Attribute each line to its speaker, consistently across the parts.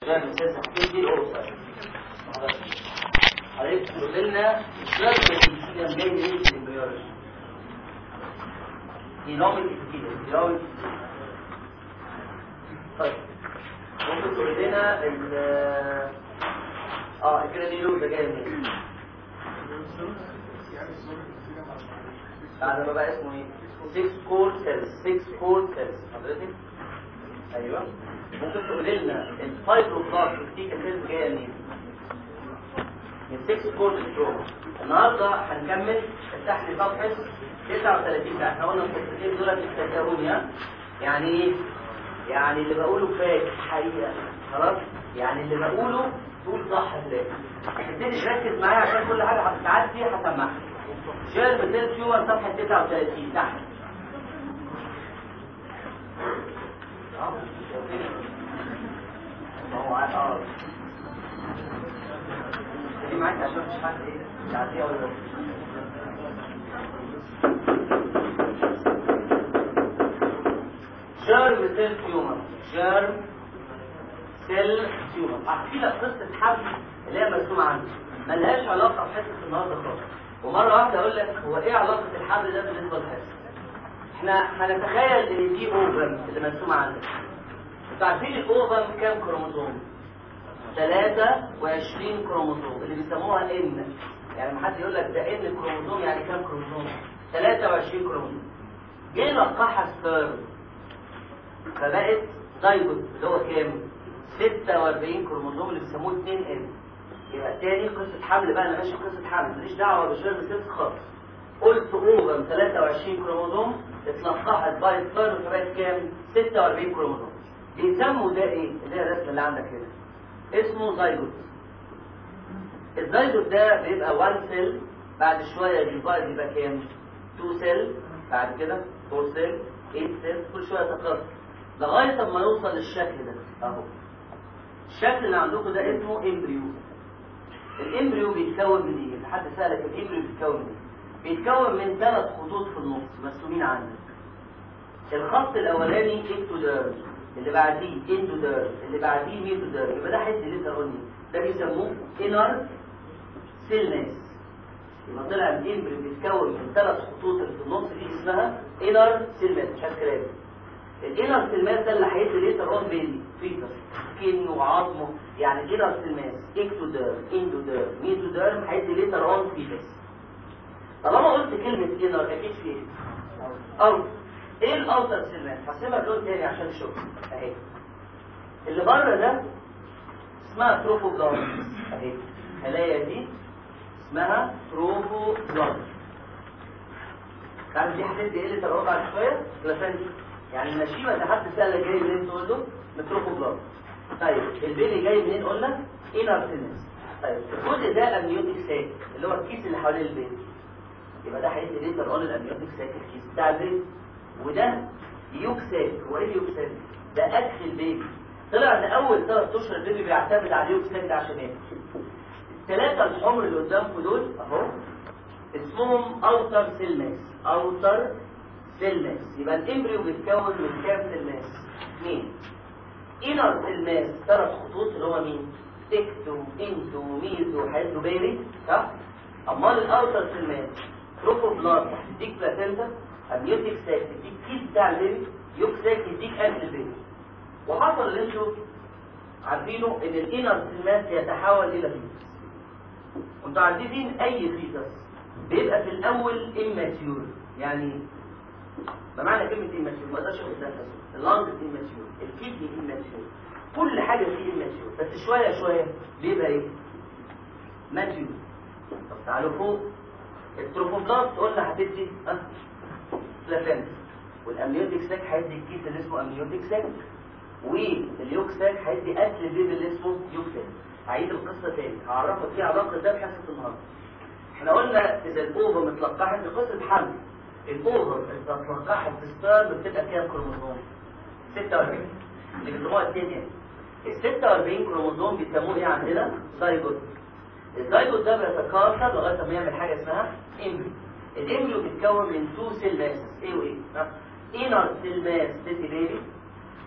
Speaker 1: حضرتك تقول لنا ضرب الانسولين جاي منين في الامبريولوجي ديناميك كده ديناميك طيب ممكن تقول لنا ال اه كده دي لوزه جايه منين بعد ما بقى اسمه ايه 6 كور سيلز 6 كور سيلز حضرتك ايوه ممكن تقول لنا الفايبروبلاست دي كانت جايه منين من 6 كور ستروم النهارده هنكمل افتح لي صفحه 39 بقى احنا قلنا الصفحتين دول بتتكلموني ها يعني ايه يعني اللي بقوله فاك حقيقه خلاص يعني اللي بقوله تقول صح ازاي تبتدي تركز معايا عشان كل حاجه هتتعدي هسمعها جيرم سيل تيومر صفحه 39 تحت ما هو اه دي معاك عشان مش حد ايه تعديها ولا جيرم سيل تيومر جيرم سيل تيومر احكي لك قصه حمل اللي هي مرسومه عندي ملهاش علاقه بحصه النهارده خالص ومره واحده اقول لك هو ايه علاقه الحمل ده بالنسبه للحصه احنا هنتخيل ان دي اوفم اللي مرسومه عندك انتوا عارفين الاوفم كام كروموسوم 23 كروموسوم اللي بيسموها ان يعني لما حد يقول لك ده ان كروموسوم يعني كام كروموسوم 23 كروموسوم جه لقحها سبيرم فبقت زيجوت اللي هو كام 46 كروموسوم اللي بيسموه 2 ان يبقى تاني قصه حمل بقى انا ماشي قصه حمل ماليش دعوه بشيرم سيلز خالص قلت اوفم 23 كروموسوم اتلقحت باي سبيرم فبقت كام 46 كروموسوم بيسموا ده ايه اللي هي الرسمه اللي عندك هنا اسمه زيجوت الزيجوت ده بيبقى 1 سيل بعد شويه ديفايد يبقى كام 2 سيل بعد كده 4 سيل 8 سيل كل شويه تكاثر لغايه اما يوصل للشكل ده اهو الشكل اللي عندكم ده اسمه امبريو الامبريو بيتكون من ايه حد سالك الامبريو بيتكون من ايه بيتكون من ثلاث خطوط في النص مرسومين عندك الخط الاولاني اكتوديرم اللي بعديه اندوديرم اللي بعديه ميزوديرم يبقى ده حته لسه قلنا ده بيسموه انر سيل ماس يبقى طلع الامبريو بيتكون من ثلاث خطوط اللي في النص دي اسمها انر سيل ماس مش عارف كلام الانر سيل ماس ده اللي هيدي ليتر اون بيبي فيتر سكين وعظمه يعني الانر سيل ماس اكتوديرم اندوديرم ميزوديرم هيدي ليتر اون فيتس طالما قلت كلمه انر اكيد في ايه؟ اوت ايه الاوتر سيل ماس هسيبها بلون تاني عشان تشوف اهي اللي بره ده اسمها تروفوبلاست اهي الخلايا دي اسمها تروفوبلاست تعرف دي هتدي ايه اللي تقرب بعد شويه بلاسنتا يعني النشيمه اللي حد سال جاي منين تقول له من تروفوبلاست طيب البيبي جاي منين قلنا انر سيل ماس طيب الجزء ده امنيوتيك ساك اللي هو الكيس اللي حوالين البيبي يبقى ده هيدي ليتر اون الامنيوتيك ساك الكيس بتاع البيبي وده يوكساك هو ايه اليوكساك ده اكل البيبي طلع ان اول ثلاث اشهر البيبي بيعتمد على اليوكساك ده عشان ايه الثلاثه الحمر اللي قدامكم دول اهو اسمهم اوتر سيل ماس اوتر سيل ماس يبقى الامبريو بيتكون من كام سيل ماس اثنين انر سيل ماس ثلاث خطوط اللي هو مين تكتو انتو ميزو حيث بيبي صح امال الاوتر سيل ماس تروفوبلاست هتديك بلاسنتا امنيوتيك ساك يديك كيس بتاع البيبي يوكساك يديك اكل البيبي وحصل اللي انتوا عارفينه ان الانر سيلماس يتحول الى فيتس وانتوا عارفين اي فيتس بيبقى في الاول اماتيور يعني بمعنى كلمه اماتيور ما اقدرش اقول نفسه اللانج اماتيور الكدني اماتيور كل حاجه فيه اماتيور بس شويه شويه بيبقى ايه ماتيور طب تعالوا فوق التروفوبلاست قلنا هتدي اه بلاسنتا والامنيوتيك ساك هيدي الكيس اللي اسمه امنيوتيك ساك واليوك ساك هيدي اكل البيبي اللي اسمه يوك ساك هعيد القصه تاني هعرفك ايه علاقه ده بحصه النهارده احنا قلنا اذا الاوفر متلقحت في قصه حمل الاوفر اذا اتلقحت في ستار بتبقى كام كروموسوم 46 اللي بيسموها التانية ال 46 كروموسوم بيسموه ايه عندنا زايجوت الزايجوت ده بيتكاثر لغايه ما يعمل حاجه اسمها امبريو الامبريو بيتكون من تو سيل ماسز ايه وايه انر سيل ماس تيتي بيبي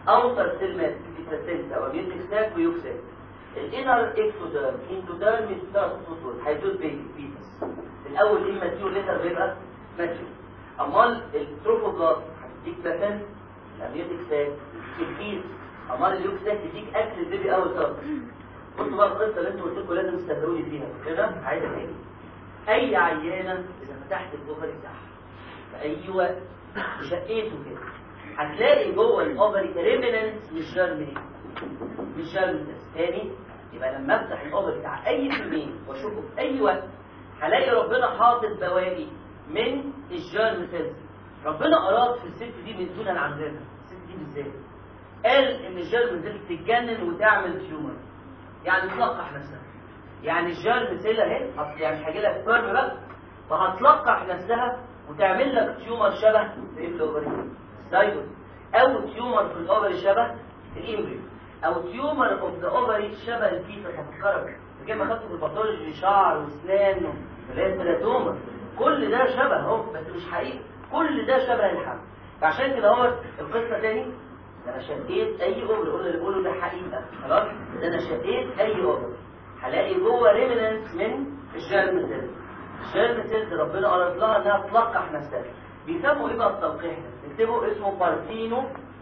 Speaker 1: اوتر سيل ماس في بلاسنتا واميونيك ساك ويوكساك الانر اكتوديرم اندوديرم ثلاث فصول هيدوز بيبي بيتس الاول اماتيور ليتر بيبقى ماتيور امال التروفوبلاست هتديك بلاسنتا الاميونيك ساك البيس امال اليوكساك يديك اكل البيبي اول سطر بصوا بقى القصه اللي انتوا قلت لكم لازم تستهدوني فيها كده عايزه تاني اي عيانه اذا فتحت الاوفري بتاعها في اي وقت شقيته كده هتلاقي جوه الاوفري ريمننت مش جيرمين مش جيرمين تاني يبقى لما افتح الاوفري بتاع اي فيميل واشوفه في اي وقت هلاقي ربنا حاطط بواقي من الجيرم سيلز ربنا اراد في الست دي من دون عن غيرها الست دي بالذات قال ان الجيرم سيلز تتجنن وتعمل تيومر يعني تلقح نفسها يعني الجيرم سيل اهي اصل يعني هاجي لك سبرم بقى فهتلقح نفسها وتعمل لك تيومر شبه الاوفري الزايجوت او تيومر في الاوفري شبه الامبريو او تيومر اوف ذا اوفري شبه الفيتس هتفكرك زي ما خدته في الباثولوجي شعر واسنان ولاس كل ده شبه اهو بس مش حقيقي كل ده شبه الحمل فعشان كده هو القصه تاني ده انا شقيت اي اوفر قلنا اللي بقوله ده حقيقه خلاص ده انا شقيت اي اوفر هلاقي جوه ريمننت من الجيرم سيلز الجيرم سيلز ربنا اراد لها انها تلقح نفسها بيسموا ايه بقى التلقيح ده اكتبوا اسمه بارتينو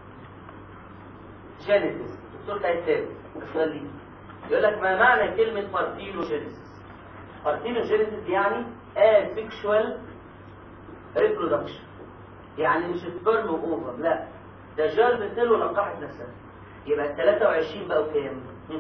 Speaker 1: جينيسيس الدكتور ده هيكتب السؤال دي يقول لك ما معنى كلمه بارتينو جينيسيس بارتينو جينيسيس يعني asexual reproduction يعني مش سبرم اوفر لا ده جيرم سيل ولقحت نفسها يبقى ال 23 بقوا كام؟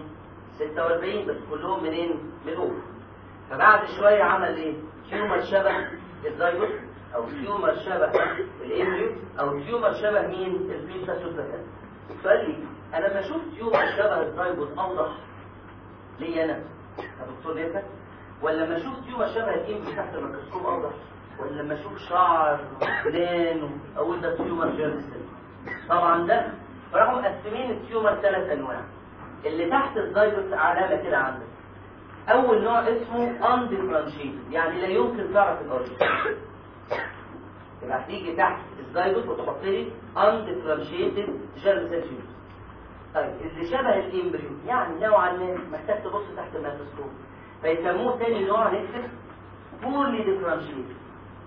Speaker 1: 46 بس كلهم منين؟ من اوفر فبعد شويه عمل ايه؟ تيومر شبه الزيجوت او تيومر شبه الامبريو او تيومر شبه مين؟ البيتا سوبرتان السؤال لي انا لما اشوف تيومر شبه الزيجوت اوضح ليه انا؟ يا دكتور ليه ولا لما اشوف تيومر شبه الامبريو تحت الميكروسكوب اوضح ولا لما اشوف شعر وفلان اقول ده تيومر جيرسل طبعا ده راحوا مقسمين التيومر ثلاث انواع اللي تحت الزيجوت علامه كده عندك اول نوع اسمه undifferentiated يعني لا يمكن تعرف الاوريجن يبقى هتيجي تحت الزيجوت وتحط لي undifferentiated germ cell tumor طيب اللي شبه الامبريو يعني نوعا ما محتاج تبص تحت الميكروسكوب فيسموه تاني نوع نكتب poorly differentiated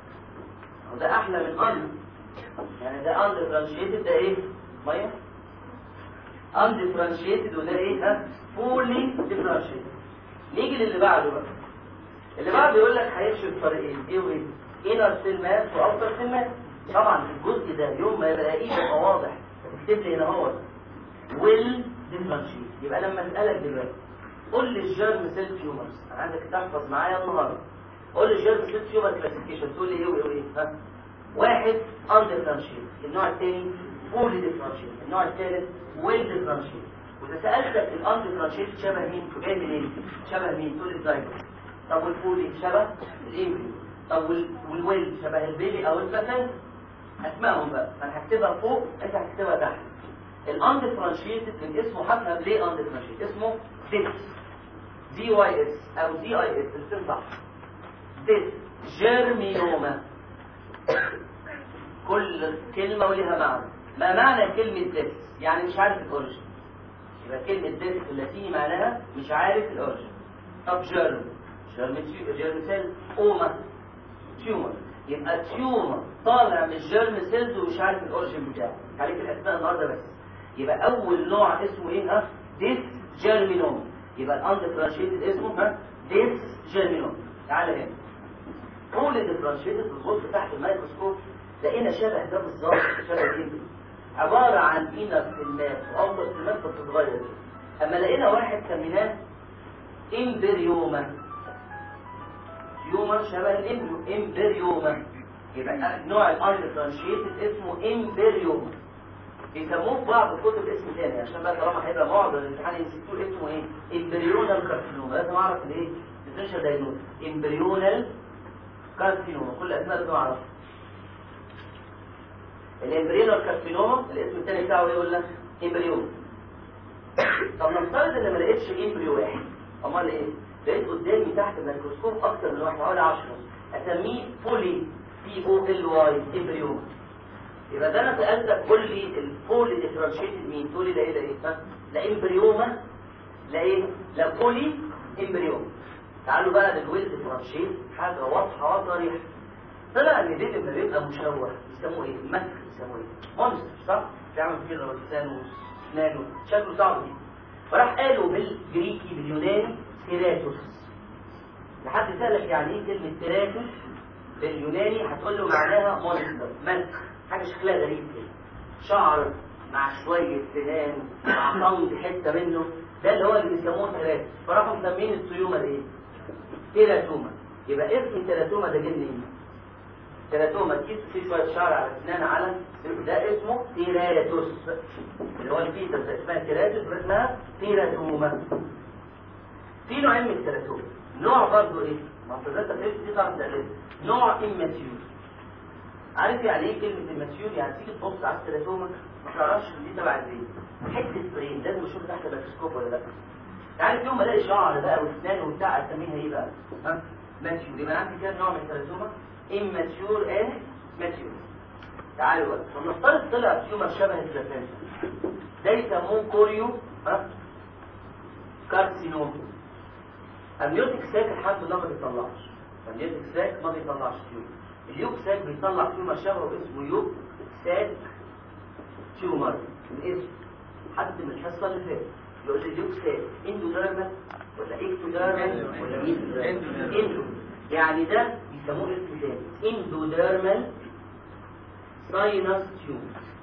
Speaker 1: وده احلى من ان يعني ده undifferentiated ده ايه ميه undifferentiated وده ايه ها fully differentiated نيجي للي بعده بقى اللي بعده يقول لك هيمشي بطريقين ايه وايه inner cell mass واوتر cell mass طبعا الجزء ده يوم ما يبقى ايه يبقى واضح تكتب لي هنا هو will differentiate يبقى لما اسالك دلوقتي قول لي الجيرم سيل تيومرز انا عايزك تحفظ معايا النهارده قول لي الجيرم سيل تيومر كلاسيفيكيشن تقول لي ايه وايه وايه ها واحد undifferentiated النوع الثاني fully differentiated النوع الثالث well differentiated واذا سالتك الاندفرنشيت شبه مين جاي منين شبه مين تقول الزايجوت طب والفولي شبه الامبريو طب والويل شبه البيبي او البلاسنتا اسمائهم بقى انا هكتبها فوق انت هتكتبها تحت الاندفرنشيتد من اسمه هفهم ليه اندفرنشيتد اسمه ديس دي واي اس او دي اي اس الاثنين صح ديس جيرميوما كل كلمه وليها معنى ما معنى كلمه ديس يعني مش عارف الاوريجن يبقى كلمة ديس في اللاتيني معناها مش عارف الأوريجن طب جيرم جيرم جيرم سيل أوما تيومر يبقى تيومر طالع من الجيرم سيلز ومش عارف الأوريجن بتاعه عليك الأسماء النهارده بس يبقى أول نوع اسمه إيه ها ديس جيرمينوم يبقى الأندفرنشيتد اسمه ها ديس جيرمينوم تعالى هنا كل الديفرنشيتد بتبص تحت الميكروسكوب لقينا شبه ده بالظبط شبه جدا عبارة عن إنر سلمات وأوضل سلمات بتتغير أما لقينا واحد سميناه إمبريوما تيومر شبه الإمبريو إمبريوما يبقى نوع الأندفرنشيتد اسمه إمبريوما بيسموه في بعض الكتب اسم تاني عشان بقى طالما هيبقى معضل الامتحان ينسيتوه اسمه ايه؟ امبريونال كارسينوما لازم اعرف الايه؟ ديفرنشال دايجنوز امبريونال كارسينوما كل الاسماء لازم اعرفها الامبريونال كارسينوما الاسم الثاني بتاعه ايه يقول لك امبريون طب نفترض ان ما لقيتش امبريو واحد امال ايه لقيت قدامي تحت الميكروسكوب اكتر من واحد حوالي 10 اسميه فولي بي او ال واي امبريون يبقى ده انا سالتك قول لي الفول ديفرنشيتد مين تقول لي ده ايه ده ايه ها؟ لا امبريوما لا ايه لا بولي امبريوما تعالوا بقى للويل ديفرنشيت حاجه واضحه وصريحه طلع ان دي لما بيبقى مشوه يسموه ايه مسخ يسموه ايه مونستر صح بيعمل كده لسانه اسنانه شكله صعب جدا فراح قالوا بالجريكي باليوناني تيراتوس لحد سألك يعني ايه كلمة تيراتوس باليوناني هتقول له معناها مونستر مسخ حاجة شكلها غريب كده شعر مع شوية سنان مع طنج حتة منه ده اللي هو اللي بيسموه تيراتوس فراحوا مسمين السيومة دي ايه؟ تيراتوما يبقى اسم التيراتوما ده جه منين؟ تيراتوما تقيس فيه شوية شعر على اسنان على ده اسمه تيراتوس اللي هو الفيتس اسمها تيراتوس اسمها تيراتوما في نوعين من التيراتوما نوع برضه ايه؟ ما انت ده تفرق دي تعرف تقلل نوع اماتيور عارف يعني ايه كلمة اماتيور؟ يعني تيجي تبص على التيراتوما ما تعرفش ان دي تبع البرين حتة برين لازم اشوف تحت الميكروسكوب ولا لا يعني يوم ما الاقي شعر بقى واسنان وبتاع اسميها ايه بقى؟ ها؟ ماتيور يبقى عندي كام نوع من التيراتوما؟ immature and mature تعالوا بقى فنفترض طلع تيومر شبه البلاسنتا ده يسموه كوريو ها كارسينوم النيوتيك ساك الحمد لله ما بيطلعش النيوتيك ساك ما بيطلعش تيومر اليوك ساك بيطلع تيومر شبهه اسمه يوك ساك تيومر الاسم حد من الحصه اللي فاتت يقول لي اليوك ساك اندوديرمال ولا اكتوديرمال ولا ميزوديرمال اندو يعني ده بيسموه اسم تاني اندوديرمال ساينس تيوب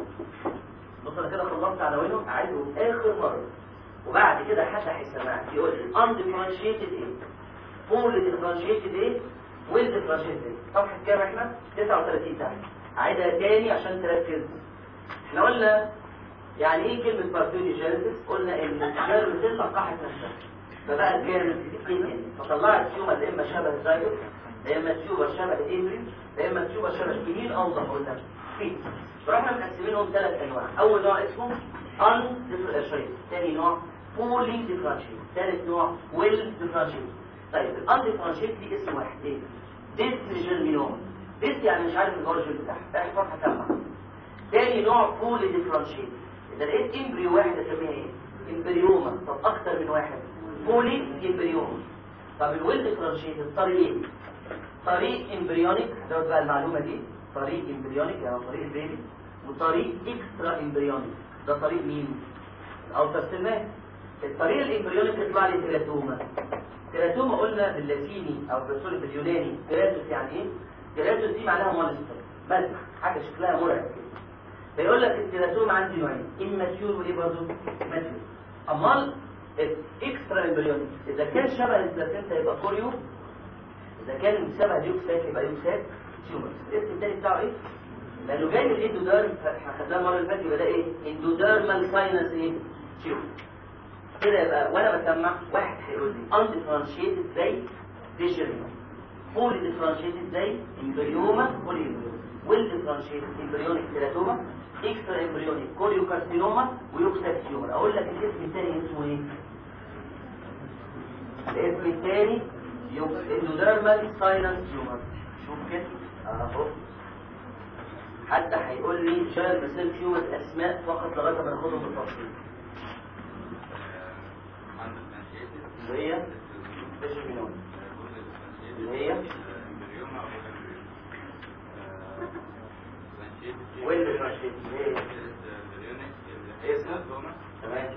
Speaker 1: بص انا كده خلصت عناوينه اعيده اخر مره وبعد كده حد هيسمعك يقول لي اندفرنشيتد ايه فول ديفرنشيتد ايه ويل ديفرنشيتد ايه صفحه كام احنا 39 تحت اعيدها تاني عشان تركز احنا قلنا يعني ايه كلمه بارثينوجينيسيس قلنا ان الجيرم سيل لقحت نفسها فبقى الجيرم اثنين فطلعت تيومر يا اما شبه الزيوت يا اما تيوبر شبه الابري يا اما تيوبر شبه مين اوضح قلنا في فرحنا مقسمينهم ثلاث انواع اول نوع اسمه ان ديفرنشيت ثاني نوع فولي ديفرنشيت ثالث نوع ويل ديفرنشيت طيب الان ديفرنشيت دي اسم واحد ايه ديس جيرمينوم ديس يعني مش عارف الاوريجن بتاعها احفظ هسمع ثاني نوع فولي ديفرنشيت اذا لقيت امبريو واحد اسميها ايه امبريوما طب اكتر من واحد فولي امبريوما طب الويل ديفرنشيت الطريق ايه طريق امبريونيك هتاخد بقى المعلومه دي طريق امبريونيك يعني طريق البيبي وطريق اكسترا امبريونيك ده طريق مين الاوتر سيلمان الطريق الامبريونيك يطلع لي تيراتوما تيراتوما قلنا باللاتيني او سوري باليوناني تيراتوس يعني ايه تيراتوس دي معناها مونستر بس حاجه شكلها مرعب كده فيقول لك التيراتوما عندي نوعين اماتيور وايه برضه ماتيور امال الاكسترا امبريونيك اذا كان شبه البلاسينتا يبقى كوريو اذا كان شبه اليوكسات يبقى يوكسات تيومر الاسم الثاني بتاعه ايه لانه جاي من الاندوديرم احنا خدناه المره اللي فاتت يبقى ده ايه اندوديرمال ساينس ايه تيومر كده يبقى وانا بسمع واحد هيقول لي ان ديفرنشيتد زي ديجيرما فول ديفرنشيتد زي امبريوما كوليوما ويل ديفرنشيتد امبريونيك تيراتوما اكسترا امبريونيك كوليوكارسينوما ويوكسات تيومر اقول لك الاسم الثاني اسمه ايه الاسم الثاني اندوديرمال ساينس تيومر شوف كده اهو حتى هيقول لي جاير بسيل تيومر اسماء فقط لغايه ما ناخدهم بالتفصيل اللي هي تشمينون اللي هي وين الفرنشيت اللي هي اسمه تمام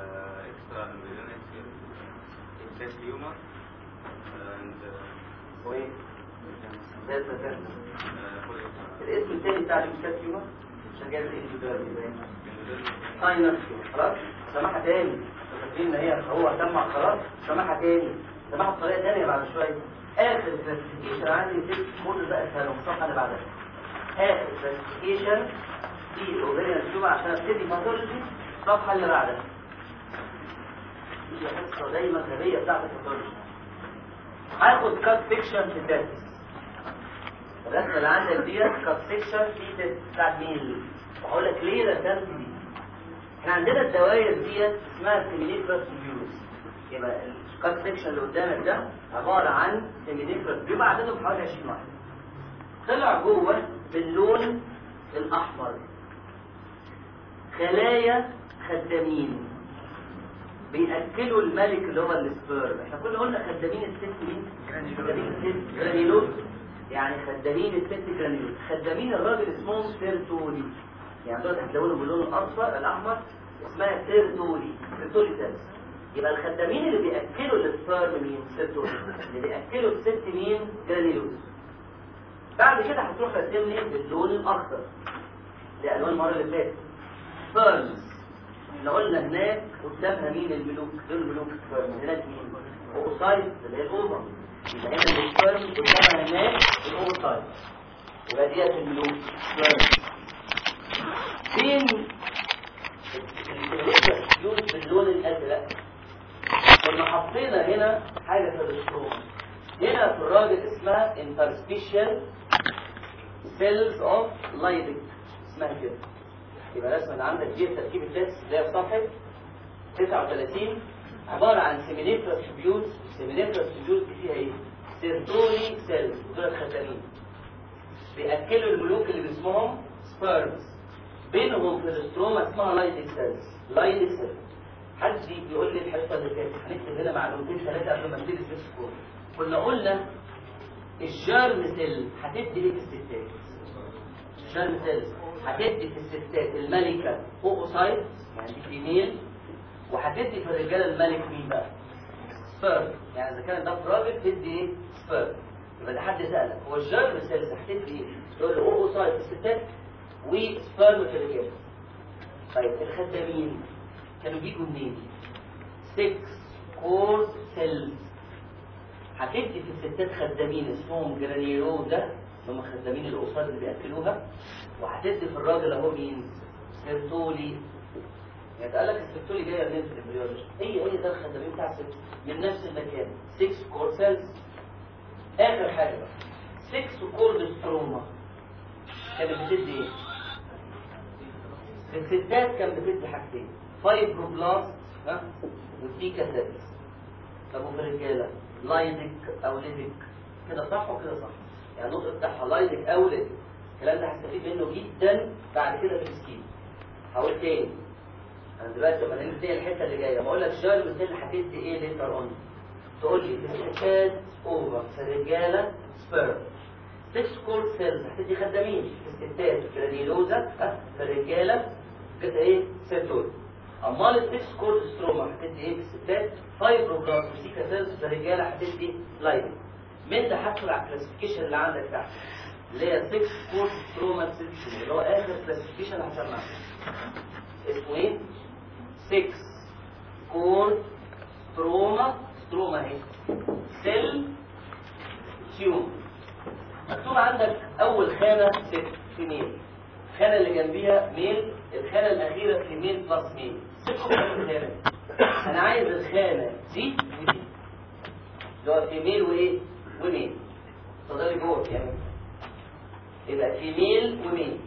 Speaker 2: humor and
Speaker 1: وايه ده ده
Speaker 2: uh,
Speaker 1: الاسم الثاني بتاع اليوكسات تيومر عشان جايب الاندوديرمال ساينس خلاص سماحة تاني فاكرين ان هي هو سمع خلاص سماحة تاني سماحة بطريقة تانية بعد شوية اخر كلاسيفيكيشن عندي في كل بقى اسهل الصفحة اللي بعدها اخر كلاسيفيكيشن في الاوفيريان تيومر عشان ابتدي باثولوجي الصفحة اللي بعدها دي حصة دايما غبية بتاعت الباثولوجي هاخد كات فيكشن في الداتس الرسمة اللي عندك ديت كات فيكشن في تيست بتاعت مين وهقول لك ليه رسمت دي احنا عندنا الدوائر ديت اسمها سيمينيفرس فيوز يبقى الكات سيكشن اللي قدامك ده عباره عن سيمينيفرس بيبقى عددهم حوالي 20 واحد طلع جوه باللون الاحمر خلايا خدامين بيأكلوا الملك اللي هو السبيرم احنا كنا قلنا خدامين الست مين؟ خدامين الست جرانيلوز يعني خدامين الست جرانيلوز خدامين الراجل اسمهم سيرتولي يعني دول هتلاقوهم باللون الاصفر الاحمر اسمها سيرتولي سيرتولي سيلز يبقى الخدامين اللي بيأكلوا السبيرم مين؟ سيرتولي اللي بيأكلوا الست مين؟ جرانيلوز بعد كده هتروح رسمني باللون الاخضر لألوان المرة اللي فاتت سبيرمز احنا قلنا هناك قدامها مين الملوك دول الملوك سبيرم هناك مين اوسايت اللي هي الاوفر يبقى هنا السبيرم قدامها هناك الاوسايت يبقى ديت الملوك سبيرم فين الفلوس باللون الازرق كنا حطينا هنا حاجه في الاستروما هنا في الراجل اسمها interstitial cells of Leydig اسمها كده يبقى الرسمه اللي عندك دي تركيب التست اللي هي في صفحه 39 عباره عن سيميليترس تيبيوز سيميليترس تيبيوز دي فيها ايه؟ سيرتولي سيلز دول الختامين بياكلوا الملوك اللي اسمهم سبيرمز بينهم في الاستروما اسمها لايدك سيلز لايدك سيلز حد يقول لي الحصه اللي فاتت هنكتب هنا معلومتين ثلاثه قبل ما نبتدي السكور كنا قلنا الجيرم سيل هتدي ايه في الستات الجيرم سيلز هتدي في الستات الملكة اوسايت يعني دي فيميل وهتدي في الرجالة الملك مين بقى؟ سبيرم يعني اذا كان ده في راجل تدي ايه؟ سبيرم يبقى ده حد سألك هو الجيرم سيلز هتدي ايه؟ تقول له اوسايت في الستات وسبيرم في الرجالة طيب الخدامين كانوا بيجوا منين؟ 6 كور سيلز هتدي في الستات خدامين اسمهم جرانيروزا اللي هم خدامين الأوساط اللي بيأكلوها وهتدي في الراجل اهو مين؟ سيرتولي يعني قال لك السيرتولي جايه منين في الامبريولوجي؟ هي هي ده الخدامين بتاع الست من نفس المكان 6 كور سيلز اخر حاجه بقى 6 كور ستروما كانت بتدي ايه؟ في الستات كان بتدي حاجتين فايبروبلاست ها وتيكا سيلز طب وفي الرجاله لايدك او ليدك كده صح وكده صح يعني النطق بتاعها لايدك او ليدك الكلام ده هستفيد منه جدا بعد كده في السكين هقول تاني انا دلوقتي لما ننتهي الحته اللي جايه بقول لك جيرم سيل هتدي ايه ليتر اون تقول لي في الستات اوفر في الرجاله سبيرم 6 كور سيلز هتدي خدامين في الستات جرانيلوزا في الرجاله كده ايه سيرتول امال السكس كورد ستروما هتدي ايه في الستات فايبروبلاست وسيكا سيلز في الرجاله هتدي لايدنج من ده هدخل على الكلاسيفيكيشن اللي عندك تحت اللي هي 6 كورد ستروما سيستم اللي هو اخر كلاسيفيكيشن هسمعه اسمه ايه 6 كورد ستروما ستروما اهي سيل تيوم مكتوب عندك اول خانه 6 فيميل الخانه اللي جنبيها ميل الخانه الاخيره فيميل بلس ميل خانه انا عايز الخانه دي ودي اللي هو فيميل وايه وميل اتفضلي جوه يعني يبقى فيميل وميل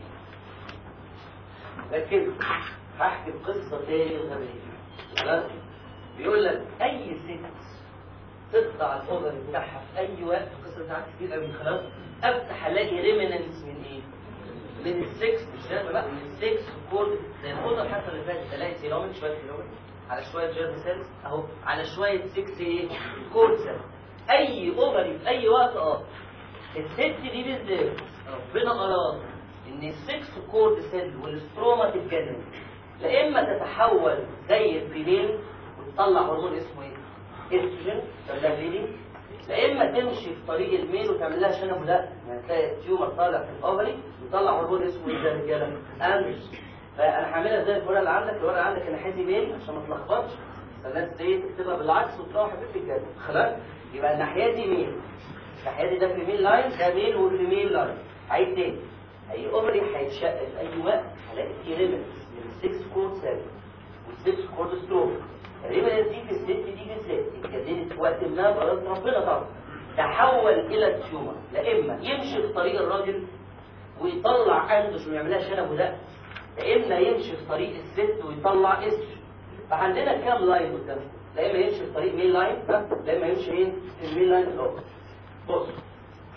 Speaker 1: ركزوا هحكي قصه تاني غبيه خلاص بيقول لك اي ست تقطع الاوفر بتاعها في اي وقت القصه بتاعت كتير قوي خلاص افتح الاقي ريمننس من ايه؟ من السكس مش لازم بقى من السكس كورد زي الخطه الحصه اللي فاتت الاقي سيلومين شويه سيلومين على شويه جيرم سيلز اهو على شويه 6 ايه كورد سيلز اي اوفري في اي وقت اه الست دي بالذات ربنا اراد ان السكس كورد سيل والستروما تتجنن لا اما تتحول زي الفيميل وتطلع هرمون اسمه ايه؟ استروجين ده بليدنج لا اما تمشي في طريق الميل وتعمل لها شنب لا يعني تلاقي تيومر طالع في الاوفري ويطلع هرمون اسمه ايه ده يا رجاله؟ اندروجين فانا هعملها زي الورقه اللي عندك الورقه اللي عندك ناحيتي ميل عشان ما تلخبطش فالناس ايه تكتبها بالعكس وتروح في الجد خلاص يبقى الناحيه دي ميل الناحيه دي ده في ميل لاين ده ميل والفيميل لاين عيد تاني اي اوفري هيتشق في اي وقت هلاقي فيه ريمنس من السكس كورد سيل والسكس كورد ستروك الريمنس دي في الست دي بالذات اتجددت في وقت ما بإرادة ربنا طبعا تحول الى التيومر لا اما يمشي في طريق الراجل ويطلع اندوش ويعملها شنب وده لا اما يمشي في طريق الست ويطلع استروجين فعندنا كام لاين قدامنا لا اما يمشي في طريق ميل لاين لا اما يمشي مين في الميل لاين الاخر بص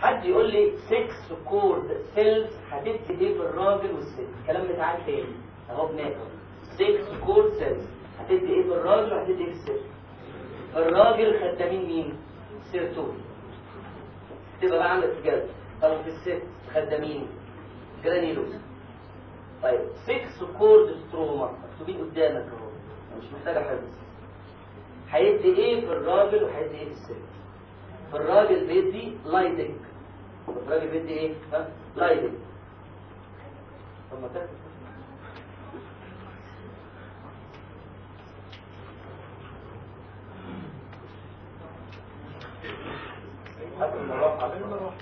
Speaker 1: حد يقول لي 6 كورد سيلز هتدي ايه في الراجل والست الكلام بتاعك تاني اهو بناكل 6 كورد سيلز هتدي ايه في الراجل وهتدي ايه في الست الراجل خدامين مين سيرتون تبقى بقى عامله تجارب طب في الست خدامين جرانيلوس طيب 6 كورد ستروما مكتوبين قدامك اهو مش محتاجه حفظ هيدي ايه في الراجل وهيدي ايه في الست في الراجل بيدي لايدنج الراجل بيدي ايه ها لايدنج طب ما تاخد هات المروحة هات المروحة.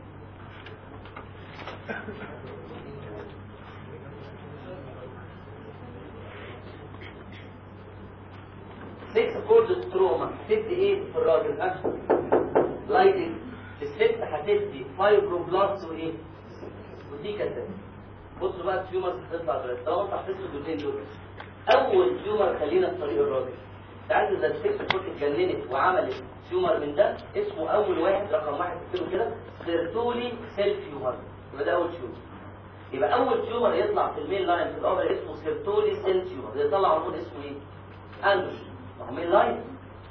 Speaker 1: سكس كورد ستروما تدي ايه في الراجل ها لايدنج الست هتدي فايبروبلاست وايه ودي كده بصوا بقى التيومرز هتطلع دلوقتي طبعا انت هتحس بالجزئين دول اول تيومر خلينا في طريق الراجل تعالوا اذا الست كنت اتجننت وعملت تيومر من ده اسمه اول واحد رقم واحد اكتبه كده سيرتولي سيل تيومر يبقى ده اول تيومر يبقى اول تيومر يطلع في المين لاين في الاوفر اسمه سيرتولي سيل تيومر يطلع هرمون اسمه ايه؟ اندروجين ما هو مين لاين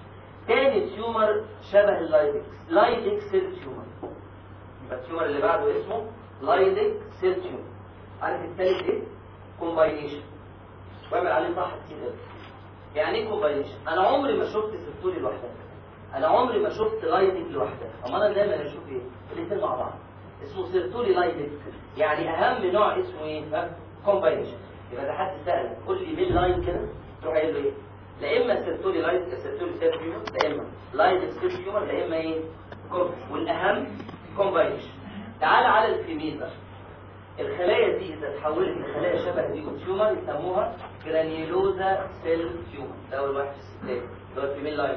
Speaker 1: تاني تيومر شبه اللايدكس لايدكس سيل تيومر يبقى التيومر اللي بعده اسمه لايدك سيل تيومر عارف التالت ايه؟ كومباينيشن واعمل عليه صح كتير قوي يعني ايه كومباينيشن؟ انا عمري ما شفت سيرتولي لوحدها انا عمري ما شفت لايدك لوحدها اما انا دايما اشوف ايه؟ الاثنين مع بعض اسمه سيرتولي لايدك يعني اهم نوع اسمه ايه؟ ها؟ كومباينيشن يبقى ده حد سألك قول لي مين لاين كده؟ تروح قايل له ايه؟ لا اما سيرتولي لايت سيرتولي سيل تيومر لا اما لايت سيل تيومر لا اما ايه كوم والاهم كومباينيشن تعال على الفيميل بقى الخلايا دي اذا اتحولت لخلايا شبه دي تيومر يسموها جرانيولوزا سيل تيومر ده اول واحد في الستات اللي هو الفيميل لاين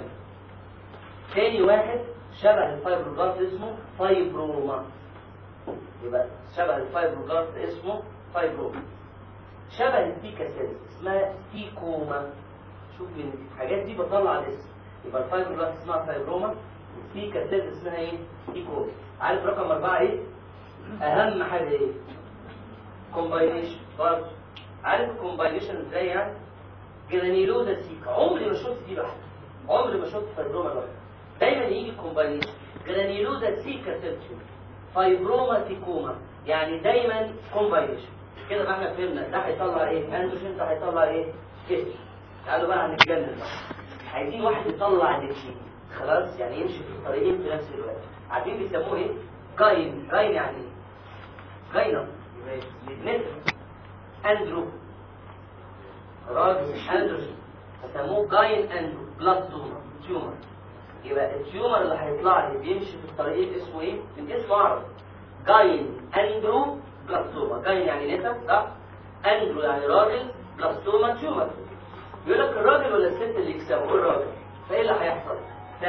Speaker 1: تاني واحد شبه الفايبروبلاست اسمه فايبروما يبقى شبه الفايبروبلاست اسمه فايبروما شبه التيكا سيلز اسمها تيكوما شوف من الحاجات دي بطلع الاسم يبقى الفايبروبلاست اسمها فايبروما التيكا سيلز اسمها ايه تيكوما عارف رقم أربعة ايه اهم حاجة ايه كومباينيشن برضه عارف كومباينيشن ازاي يعني جرانيلوزا سيكا عمري ما شفت دي لوحدها عمري ما شفت فايبروما لوحدها دايما يجي كومباينيشن جرانيلوزا سيكا سيلز فايبروما تيكوما يعني دايما كومباينيشن كده بقى احنا فهمنا ده هيطلع ايه اندروجين ده هيطلع ايه كتر تعالوا بقى هنتجنن بقى عايزين واحد يطلع الاثنين خلاص يعني يمشي في الطريقين في نفس الوقت عارفين بيسموه ايه جاين جاين يعني ايه جاينة مثل اندرو راجل اندروجين فسموه جاين اندرو بلاد تيومر تيومر يبقى التيومر اللي هيطلع لي بيمشي في الطريقين اسمه ايه من اسمه اعرف جاين اندرو بلاستوما جاين يعني نسب صح اندرو يعني راجل بلاستوما تيومر يقول لك الراجل ولا الست اللي يكسبوا الراجل فايه اللي هيحصل 70%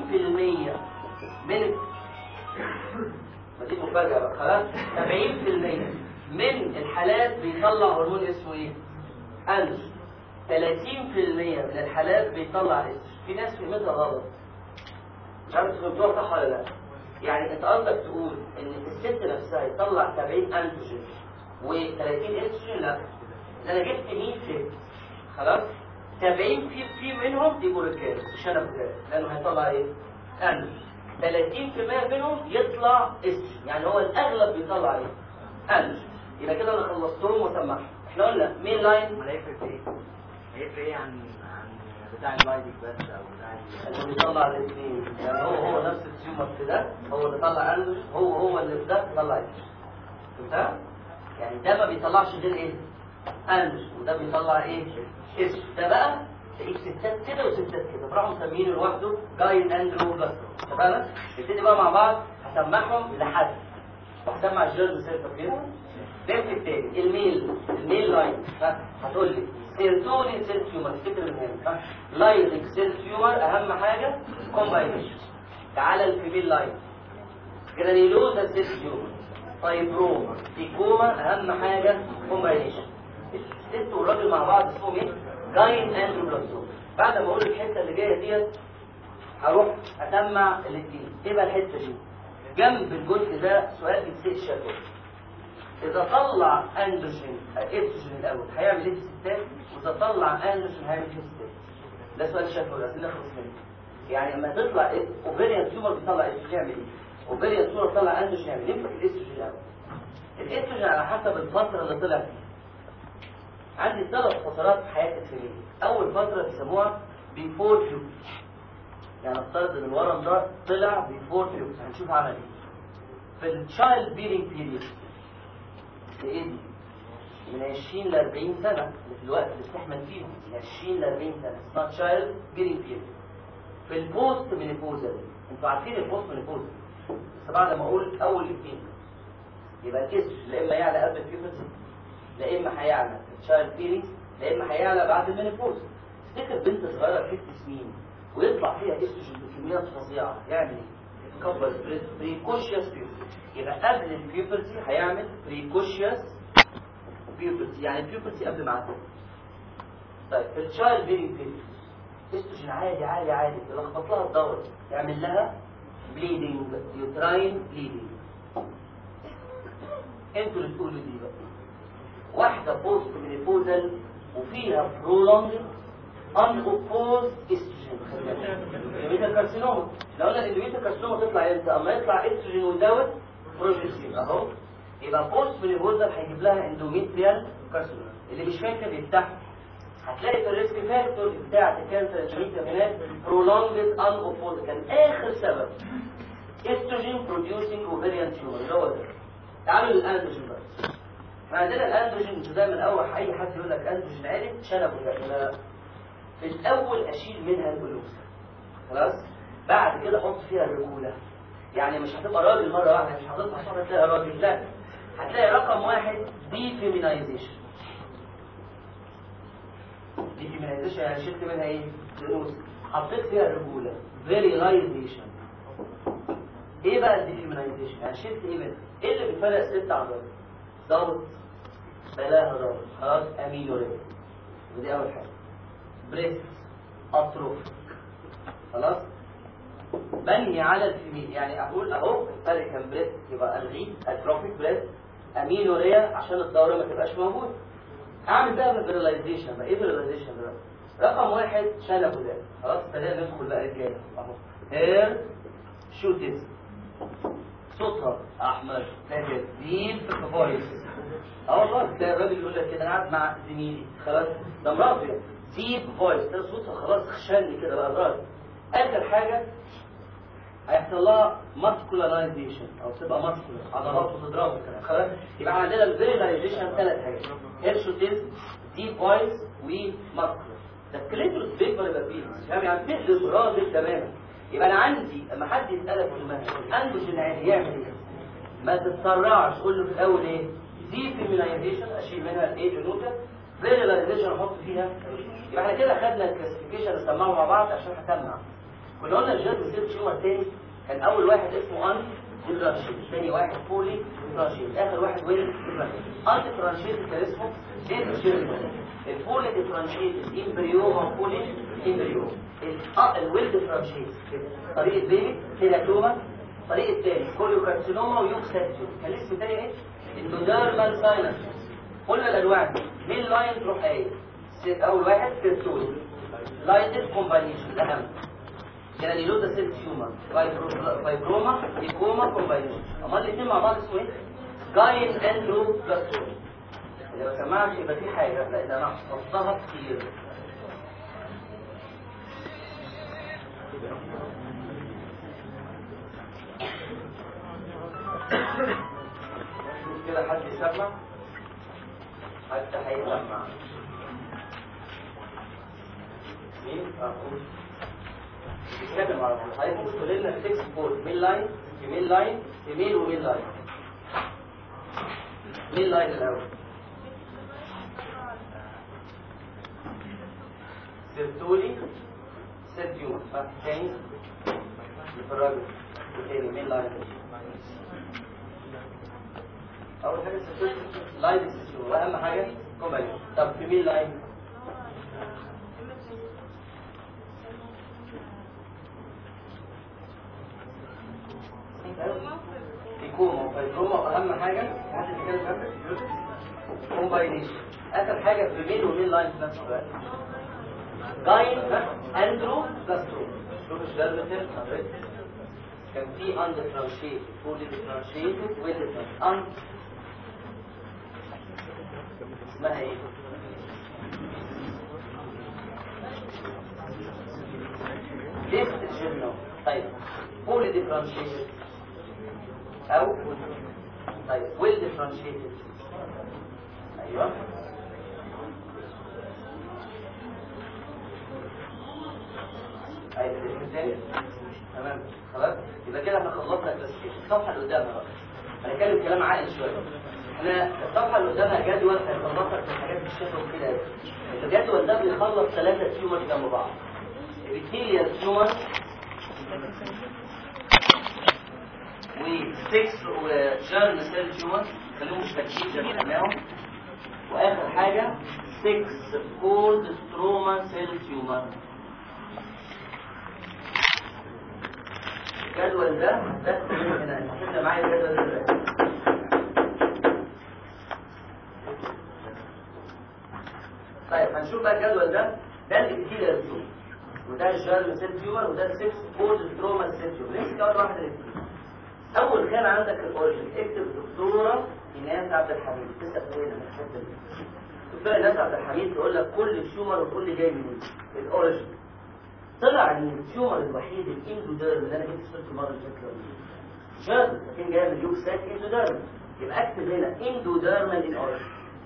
Speaker 1: من ما دي مفاجأة بقى خلاص 70% من الحالات بيطلع هرمون اسمه ايه؟ أنج 30% من الحالات بيطلع استروجين في ناس فهمتها غلط مش عارف فهمتوها صح ولا لا يعني انت قصدك تقول ان الست نفسها يطلع 70 انتروجين و30 استروجين لا ده انا جبت 100 ست خلاص 70 في في منهم يبقوا رجاله مش انا رجاله لانه هيطلع ايه؟ انتروجين 30% منهم يطلع استروجين يعني هو الاغلب بيطلع ايه؟ انتروجين يبقى كده انا خلصتهم وسمعهم احنا قلنا مين لاين
Speaker 3: ما هيفرق ايه؟ هيفرق ايه عن عن بتاع اللايدك بس او بتاع ال-
Speaker 1: اللي بيطلع الاثنين يعني هو هو نفس التيومر في ده هو اللي طلع اندروجين هو هو اللي في ده بيطلع استروجين فهمتها؟ يعني ده ما بيطلعش غير ايه؟ اندروجين وده بيطلع ايه؟ استروجين ده بقى تلاقيه ستات كده وستات كده فراحوا مسمينه لوحده جاين اندرو بلاستر اتفقنا؟ نبتدي بقى مع بعض هسمعهم لحد وهسمع الجيرز سيرفر كده نمسك التاني الميل الميل لاين ها هتقول لي سيرتولي سيل تيومر افتكر من هنا ها لاينك سيل تيومر اهم حاجه كومباينيشن تعالى الفيميل لاين جرانيلوزا سيل تيومر فايبروما تيكوما اهم حاجه كومباينيشن الست والراجل مع بعض اسمهم ايه جاين اندروبلاستوم بعد ما اقول الحته اللي جايه ديت هروح اسمع الاثنين ايه بقى الحته دي جنب الجزء ده سؤال بيتسال شفوي اذا طلع اندروجين استروجين الاول هيعمل ايه في الستات واذا طلع اندروجين هيعمل ايه في الستات ده سؤال شفوي عايزين نخلص منه يعني لما تطلع اوفيريان تيومر بيطلع استروجين يعمل ايه اوفيريان تيومر بيطلع اندروجين يعمل ايه يمسك الاستروجين الاول الاستروجين على حسب الفتره اللي طلع فيها عندي ثلاث فترات في حياه الفيميل اول فتره بيسموها بيفور بيوبرتي يعني افترض ان الورم ده طلع بيفور بيوبرتي هنشوف عمل ايه في التشايلد بيرنج بيريد ايه دي من 20 ل 40 سنه اللي في الوقت اللي بتحمل فيه من 20 ل 40 سنه اسمها تشايلد بيرنج بيريد في البوست مينيبوزال انتوا عارفين البوست مينيبوزال بس بعد ما اقول اول الاثنين يبقى الكسر لا اما يعلى قبل البيوبرتي لا اما هيعلى في التشايلد بيرنج لا اما هيعلى بعد المينيبوز تفتكر بنت صغيره ست سنين ويطلع فيها استروجين بكميات فظيعه يعمل ايه؟ كبر بريكوشيوس بيوبرتي يبقى قبل البيوبرتي هيعمل بريكوشيوس بيوبرتي يعني البيوبرتي قبل ميعادها طيب في التشايلد بيرنج بيريد استروجين عالي عالي عالي يلخبط لها الدورة يعمل لها بليدنج يوتراين بليدنج انتوا اللي تقولوا دي بقى واحدة بوست مينيبوزال وفيها برولونج ان اوبوز استروجين اندوميتال كارسينوما لو قلنا الاندوميتال كارسينوما تطلع امتى اما يطلع استروجين ودوت بروجستين اهو يبقى بوست مينيبوزال هيجيب لها اندوميتريال كارسينوما اللي مش فاكر يفتح هتلاقي في الريسك فاكتور بتاعت الكانسر اندوميتريال هناك برولونج ان اوبوز كان اخر سبب استروجين بروديوسنج اوفيريان تيومر اللي هو ده تعالوا للاندروجين بقى احنا عندنا الاندروجين انتوا دايما اول اي حد يقول لك اندروجين عالي شنبه ده انا في الاول اشيل منها الجلوكوز خلاص بعد كده احط فيها الرجوله يعني مش هتبقى راجل مره واحده مش هتطلع مره تلاقي راجل لا هتلاقي رقم واحد دي فيمينايزيشن دي فيمينايزيشن يعني شلت منها ايه؟ الانوثه حطيت فيها الرجوله فيريلايزيشن ايه بقى الدي فيمينايزيشن؟ يعني شلت ايه منها؟ ايه اللي بيفرق الست عن الراجل؟ ضغط بلاها ضغط خلاص امينوريا ودي اول حاجه بريست اطروف خلاص بني على الفيميل يعني اقول اهو الفرق كان بريست يبقى الغيه اتروفيك بريست امينوريا عشان الدوره ما تبقاش موجوده اعمل بقى فيرلايزيشن بقى ايه فيرلايزيشن ده رقم واحد شنبه ده خلاص بدأنا ندخل بقى رجاله اهو هير شوتز صوتها احمر فاكر ديب فويس اه والله تلاقي الراجل يقول لك كده انا قاعد مع زميلي خلاص ده مرافق ديب فويس ده صوتها خلاص خشن كده بقى الراجل اخر حاجه هيحصل لها ماسكولارايزيشن او تبقى ماسكولار عضلات وتضرب كده خلاص يبقى عندنا الفيريلايزيشن ثلاث حاجات هيرشوتيز ديب فويس وماسكولار ده الكليتروس بيكبر يبقى فيه فاهم يعني بتحدث راجل تماما يبقى انا عندي لما حد يسالك في المثل اندروجين عادي يعمل ايه؟ ما تتسرعش قول له في الاول ايه؟ دي فيمينايزيشن اشيل منها الايه جنوتا فيريلايزيشن احط فيها يبقى احنا كده خدنا الكلاسيفيكيشن نسمعه مع بعض عشان هسمع كنا قلنا الجيرم سيل تيومر تاني كان اول واحد اسمه ان ديفرانشيت ثاني واحد فولي ديفرانشيت اخر واحد ويل ديفرانشيت ان ديفرانشيت كان اسمه ديفرانشيت الفولي ديفرانشيت امبريوما فولي امبريوما الويل ديفرانشيت طريقه بيبي كيراتوما طريقه تاني كوليوكارسينوما ويوكساتيوم كان اسم تاني ايه؟ اندوديرمال ساينس قلنا الانواع دي مين لاين تروح ايه؟ اول واحد سيرتول لايتد كومباينيشن ده اهم جرانيلوزا سيل تيومر فايبروما ليكوما كومباينيشن اما الاثنين مع بعض اسمه ايه؟ جاين اندرو بلاستوم اللي ما سمعش يبقى في حاجه لان انا حفظتها كتير شوف كده حد يسمع حد هيسمع مين؟ أقول بيتكلم على طول حضرتك ممكن تقول لنا 6 بورد مين لاين فيميل لاين فيميل ومين لاين مين لاين الاول سيرتولي سيرتيوم تاني الراجل تاني مين لاين اول حاجه سيرتولي لاين سيرتيوم واهم حاجه كومباني طب فيميل لاين ليكوما وفايبروما واهم حاجه حد كده جنبك كومباينيشن اخر حاجه في ميل وميل لاين في نفس الوقت جاين اندرو بلاسترو شوف الشباب مثل حضرتك كان في undifferentiated fully differentiated with different un اسمها ايه؟ left journal طيب fully differentiated او طيب well differentiated ايوه ايوه الاسم الثاني تمام خلاص يبقى كده احنا خلصنا الكلاسيفيكيشن الصفحه اللي قدامنا بقى هنتكلم كلام عاقل شويه احنا الصفحه اللي قدامها جدول هيخلصك في الحاجات الشكل وكده الجدول ده بيخلص ثلاثه تيومر جنب بعض ابيثيليال تيومر و6 وجيرم سيل تيومر خليهم مشتركين زي ما قلناهم واخر حاجه 6 كولد ستروما سيل تيومر الجدول ده ده هنا كده معايا الجدول ده دلوقتي. طيب هنشوف بقى الجدول ده ده الابتيليال تيومر وده الجيرم سيل تيومر وده السكس كولد ستروما سيل تيومر نمسك اول واحده الاثنين اول خانه عندك الاوريجن اكتب دكتوره ايناس عبد الحميد تسال ايه من الحته دي دكتوره ايناس عبد الحميد تقول لك كل تيومر وكل جاي منين الاوريجن طلع ان التيومر الوحيد الاندوديرم اللي انا جبت سيرته المره اللي فاتت جاد لكن جاي من يوكساك اندوديرم يبقى اكتب هنا اندوديرمال ان اوريجن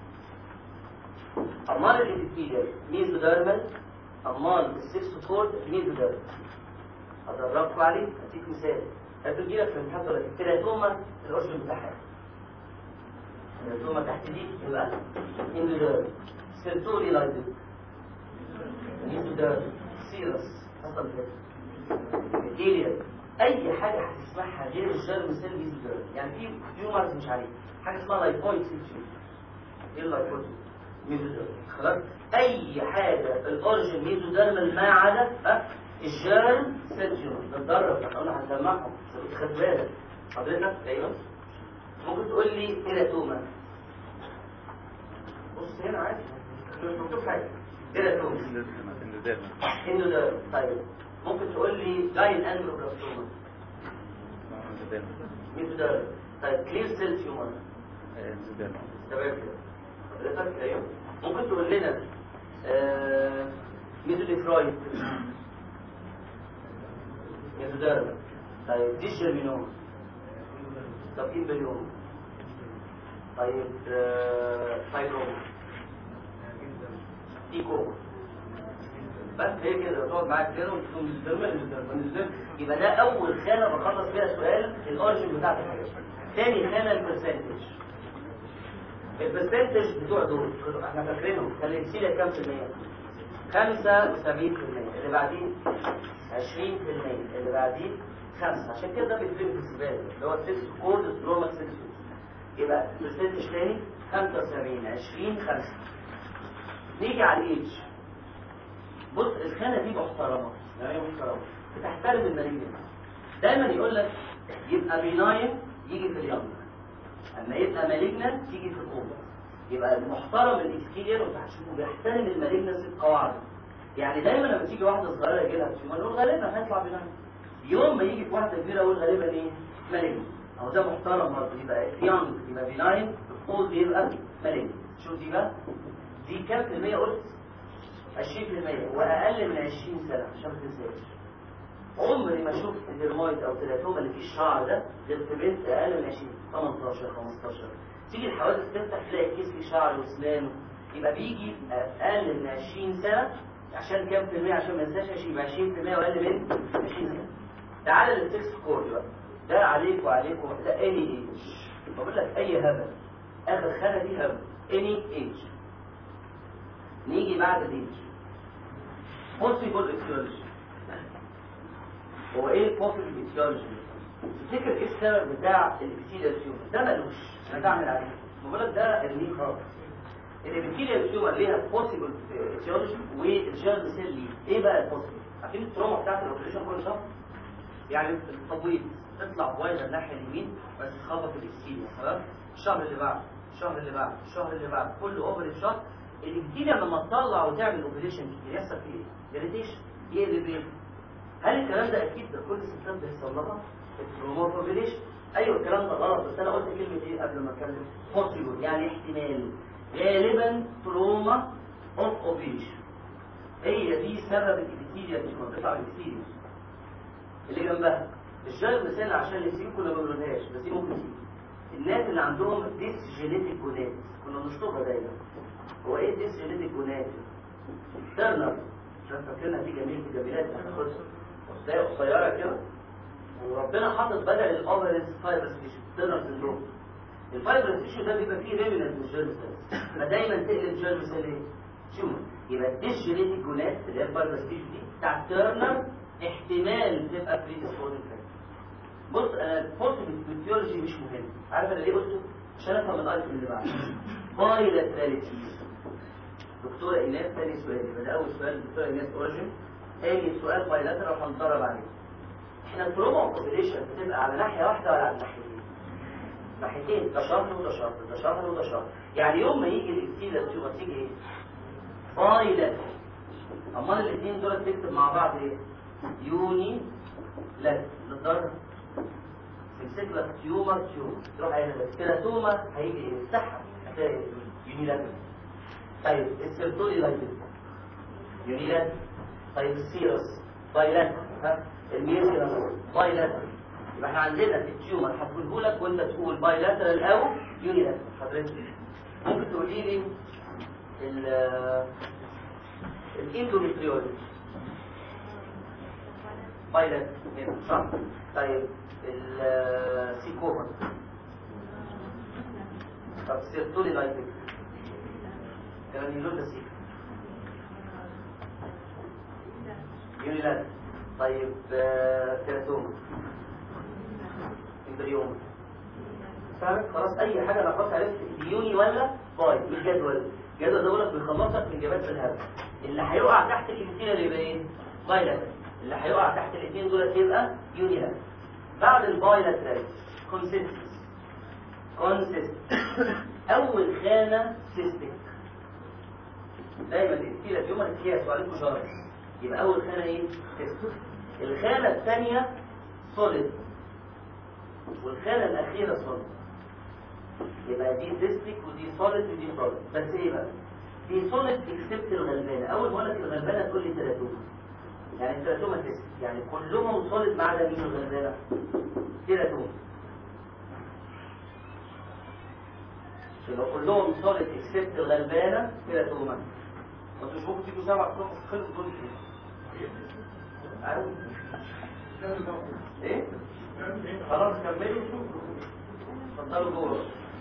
Speaker 1: امال الابيثيليال ميزوديرمال امال السيكس كورد ميزوديرمال ادربكم عليه اديك مثال هتجي لك في الامتحان ولا التيراتوما الاوريجن بتاعها التيراتوما تحت دي يبقى اندوديرم سيرتوري لايدو ميزوديرم سيرس حصل كده ماتيريال اي حاجه هتسمعها غير الجيرم سيل ميزوديرم يعني في تيومرز مش عليه حاجه اسمها لايبويد سيل تيومر ايه اللايبويد ميزوديرم خلاص اي حاجه الاوريجن ميزوديرمال ما عدا ها الجيرم سيل تيومر بتدرب احنا قلنا هنسمعهم خد بالك حضرتك ايوه ممكن تقول لي تيراتوما بص هنا عادي مش مكتوب حاجه تيراتوما اندوديرم طيب ممكن تقول لي لاين اندروبلاستوما ميزوديرم طيب كلير سيل تيومر تمام كده حضرتك ايوه ممكن تقول لنا آه ميزوديفرايد ميزوديرم طيب دي جيرمينوم طب امبريوم طيب آه فايبروم ايكو بس هي كده تقعد معاك كده وتقوم بالزرم يبقى ده اول خانه بخلص فيها سؤال الاوريجن بتاعت الحاجه تاني خانه البرسنتج البرسنتج بتوع دول احنا فاكرينهم كان الانسيليا كام في المية؟ 75% اللي بعديه 20% اللي بعديه 5 عشان كده ده بيتفهم في السباق اللي هو 6 كورد ستروما 6 يبقى البرسنتج تاني 75 20 5 نيجي على الايدج بص الخانه دي محترمه يعني ايه محترمه بتحترم المالجنس دايما يقول لك يبقى بيناين يجي في اليوم اما يبقى مالجنس يجي في الكوما يبقى المحترم الاكستيرير وانت هتشوفه بيحترم المالجنس القواعد يعني دايما لما تيجي واحده صغيره يجي لها تيومر نقول غالبا هيطلع بيناين يوم ما يجي في واحده كبيره اقول غالبا ايه مالجنس اهو ده محترم برضه يبقى يونج يبقى بيناين اولد يبقى مالجنس شوف دي بقى دي كام في المية قلت 20% واقل من 20 سنه عشان ما تنساش عمري ما شفت ديرمايد او تلاتوما اللي فيه الشعر ده غير في بنت اقل من 20 18 15 تيجي الحوادث تفتح تلاقي الكيس فيه شعر واسنان يبقى بيجي اقل من 20 سنه عشان كام في المية عشان ما ننساش 20 يبقى 20% واقل من 20 سنه تعالى للتكست كورد بقى ده عليك وعليك ده اني ايج بقول لك اي هبل اخر خانه دي هبل اني ايج نيجي بعد الايج possible etiology هو ايه possible etiology تفتكر ايه السبب بتاع الابيثيليال تيومر ده ملوش انا بعمل عليه بقول لك ده ارميه خالص الابيثيليال تيومر ليها possible etiology والجيرم سيل ليه ايه بقى البوسيبل عارفين التروما بتاعت الاوبريشن كل شهر يعني التبويض تطلع بويضه الناحيه اليمين بس تخبط الابسيليا خلاص الشهر اللي بعده الشهر اللي بعده الشهر اللي بعده كل اوفر شهر الابسيليا لما تطلع وتعمل اوبريشن كتير يحصل فيه ايه؟ اريتيشن يقلب ايه؟ هل الكلام ده اكيد ده كل الستات بيحصل لها التروما اوبريشن ايوه الكلام ده غلط بس انا قلت كلمه ايه قبل ما اتكلم possible يعني احتمال غالبا تروما اوف اوبريشن هي دي سبب الابيثيليا اللي بتطلع الابيثيليا اللي جنبها الجاي مثال عشان الابيثيليا كنا ما بنقولهاش بس دي ممكن تيجي الناس اللي عندهم ديس جينيتك جونات كنا بنشطبها دايما هو ايه ديس جينيتك جونات؟ ترنر عشان فاكرينها دي جميل جميلات هتاخدها زي قصيره كده وربنا حاطط بدل الاوفرنس فايبرس تيشو ترنر سندروم الفايبرس تيشو ده بيبقى فيه ريمننت من جيرم سيلز فدايما تقلب جيرم سيل ايه؟ تيومر يبقى الديس جينيتك جونات اللي هي الفايبرس تيشو دي بتاع ترنر احتمال تبقى بريديسبوزنج بص انا البوسيبل فيسيولوجي مش مهم عارف انا ليه قلته عشان افهم الايتم اللي بعده بايلاتراليتي دكتوره ايناس ثاني سؤال يبقى ده اول سؤال دكتوره ايناس اوريجن ثاني سؤال بايلاترال وهنضرب عليه احنا التروما اوبريشن بتبقى على ناحيه واحده ولا على ناحيتين ناحيتين ده شهر وده شهر ده شهر وده شهر يعني يوم ما يجي الاكتيلا تيومر تيجي ايه بايلاترال امال الاثنين دول تكتب مع بعض ايه يوني لا للضرب تمسك لك تيومر تيومر تروح قايل لك كيراتوما هيجي ايه الصحه هتلاقي يوني لا طيب السيرتولي لايتس يوني لا طيب السيرس بايلات ها الميزيرا بايلات يبقى احنا عندنا في التيومر هتقوله لك وانت تقول بايلاترال او يوني حضرتك ممكن تقولي لي ال الاندوميتريوزس بايلات صح طيب السيكوما طب سيرتولي لايتك كان يلود السيك يونيلات طيب كيراتوما امبريوما فاهم خلاص اي حاجه لخبطت عليك يوني ولا باي الجدول الجدول ده بقول لك بيخلصك من جبات الهبل اللي هيقع تحت الامثله اللي يبقى ايه بايلاترال اللي هيقع تحت الاثنين دول يبقى يونيلاترال بعد البايلاترال كونسيستنس كونسيست اول خانه سيستيك دايما الامثله في يوم القياس وعليكم شرط يبقى اول خانه ايه سيستيك الخانه الثانيه سوليد والخانه الاخيره سوليد يبقى دي سيستيك ودي سوليد ودي سوليد بس ايه بقى دي سوليد اكسبت الغلبانه اول ما اقول لك الغلبانه تقول لي تلاتوما يعني التلاتوما تيست يعني كلهم سوليد ما عدا مين الغلبانه تلاتوما يبقى كلهم سوليد اكسبت الغلبانه تلاتوما ما انتوش ممكن تيجوا سبع صفحات خلص كل شيء عارف ايه خلاص كملوا اتفضلوا جوه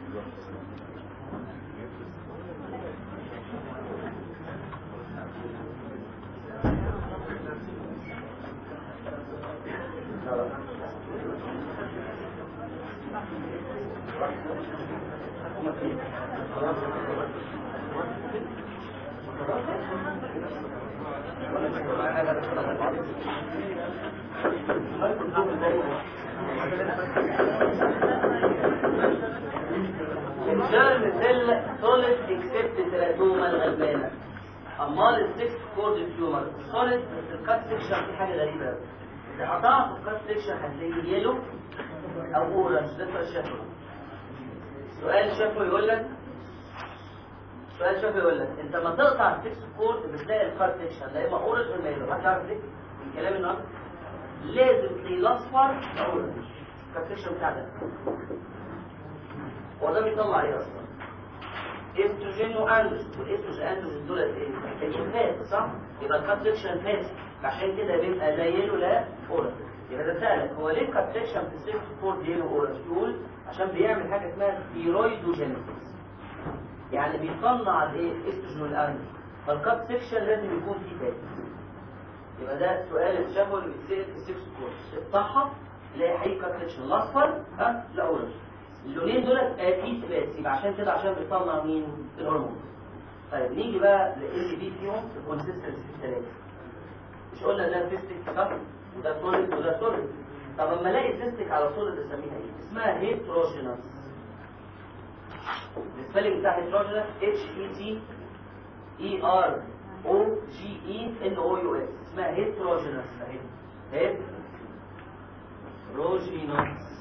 Speaker 1: الجيرم سيل سوليد اكسبت تلاتوما الغلبانه امال السكس كورد تيومر سوليد بس الكات سكشن في حاجه غريبه قوي اذا قطعت الكات سكشن هتلاقيه يلو او اورنج ده سؤال شفوي سؤال شفوي يقول لك سؤال شفوي يقول لك انت لما تقطع السكس كورد بتلاقي الكات سكشن لا اما اورنج ولا يلو حد يعرف ليه؟ من كلام النهارده لازم تلاقيه الاصفر اورنج الكات سكشن بتاع ده هو ده بيطلع ايه اصلا استروجين واندروجين والاستروجين اندروجين دول ايه الانفاس صح يبقى الكات سكشن فاس عشان كده بيبقى لا يلو لا اورنج يبقى ده سألك هو ليه الكات سكشن في السيكس فور يلو اورنج يقول عشان بيعمل حاجه اسمها ثيرويدوجينيسيس يعني بيصنع الايه الاستروجين والاندروجين فالكات سكشن لازم يكون فيه فات يبقى ده سؤال اتشافه اللي بيتسال في السيكس فور افتحها تلاقي حقيقي كات سكشن الاصفر ها لا اورنج اللونين دول اكيد فات يبقى عشان كده عشان بيطلع مين الهرمون طيب نيجي بقى لل بي فيهم الكونسيستنسي في الثلاثه مش قلنا ده فيستيك صح وده سوليد وده سوليد طب اما الاقي سيستك على طول بسميها ايه اسمها هيتروجينس السبيلنج بتاع هيتروجينس اتش اي تي اي ار او جي اي ان او يو اس اسمها هيتروجينس اهي هيتروجينس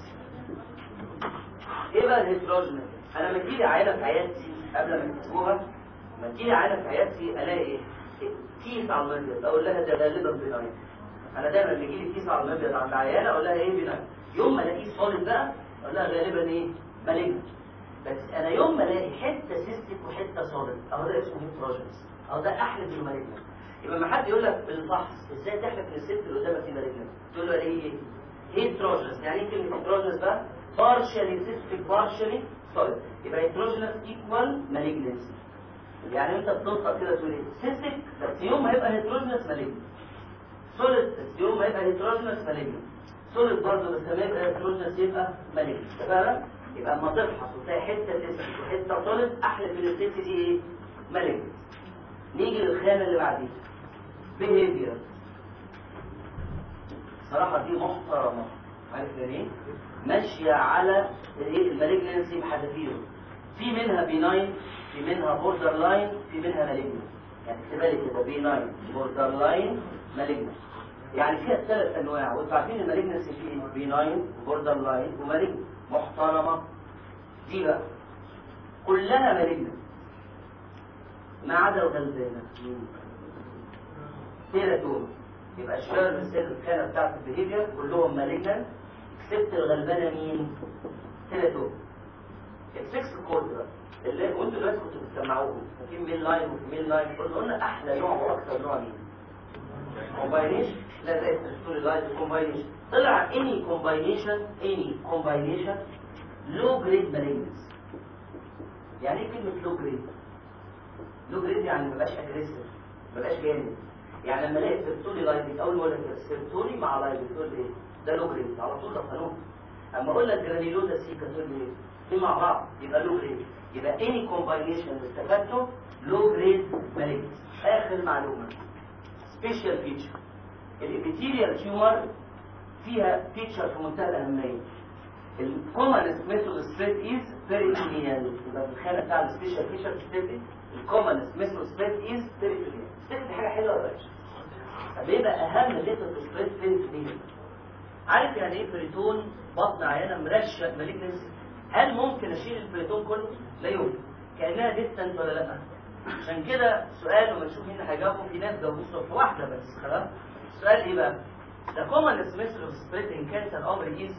Speaker 1: ايه بقى الهيتروجينس انا لما تجيلي عينه في عيادتي قبل ما تكتبوها لما تجيلي عينه في عيادتي الاقي ايه كيس على المبيض اقول لها ده غالبا بناين انا دايما لما يجيلي كيس على المبيض عند عيانه اقول لها ايه بناين يوم ما الاقيه سوليد بقى اقول لها غالبا ايه مالجنت بس انا يوم ما الاقي حته سيستيك وحته سوليد اهو ده اسمه هيتروجينس اهو ده احلف انه مالجنت يبقى ما حد يقول لك بالفحص ازاي تحلف ان الست اللي قدامك دي مالجنت تقول له ايه ايه هيتروجينس يعني ايه كلمه هيتروجينس بقى partially cystic partially solid يبقى heterogeneous equal malignancy يعني انت بتنطق كده تقول ايه cystic بس يوم ما هيبقى heterogeneous malignant solid بس يوم ما يبقى heterogeneous malignant solid برضه بس لما يبقى heterogeneous يبقى malignant فاهم يبقى اما تفحص وتلاقي حته cystic وحته solid احلف ان الست دي ايه malignant نيجي للخانه اللي بعديها behavior صراحه دي محترمه عارف يعني ايه ماشيه على الايه المالجنسي بحذافيره في منها بيناين في منها بوردر لاين في منها مالجنس يعني اكتبها لي كده بيناين بوردر لاين مالجنس يعني فيها ثلاث انواع وانتوا عارفين المالجنسي فيه بيناين وبوردر لاين ومالجنس محترمه دي بقى كلها مالجنس ما عدا الغلبانه تيراتوما يبقى الشباب السيل الخانه بتاعت البيهيفير كلهم مالجنس اكسبت الغلبانه مين؟ تيراتوما الفيكس كود بقى اللي وانتوا دلوقتي كنتوا بتسمعوهم في مين لاين وفي مين لاين قلنا قلنا احلى نوع واكثر نوع مين؟ كومباينيشن لا زي ستوري لاين كومباينيشن طلع اني كومباينيشن اني كومباينيشن لو جريد مالجنس يعني ايه كلمه لو جريد؟ لو جريد يعني ما بقاش اجريسيف ما بقاش جامد يعني لما الاقي سيرتولي لايبيك اول ما اقول لك سيرتولي مع لايبيك تقول لي ايه؟ ده لو جريد على طول ده قانون اما اقول لك جرانيلوزا سيكا تقول لي ايه؟ في مع بعض يبقى لو جريد يبقى اني كومباينيشن اللي استفدته لو جريد مالجنس اخر معلومه سبيشال فيتشر الابيثيريال تيومر فيها فيتشر في منتهى الاهميه الكومنست ميثود سبريد از بيريتونيال يبقى في الخانه بتاع السبيشال فيتشر بتكتب الكومنست ميثود سبريد از بيريتونيال سبريد دي حاجه حلوه ولا وحشه طب ايه بقى اهم ميثود سبريد بيريتونيال عارف يعني ايه بريتون بطن عيانه مرشق مالجنس هل ممكن اشيل البريتون كله لا يمكن كانها ديستنت ولا لا عشان كده سؤال وما نشوف مين هيجاوبه في ناس جاوبوا صف واحده بس خلاص السؤال ايه بقى The commonest method of spreading cancer امر is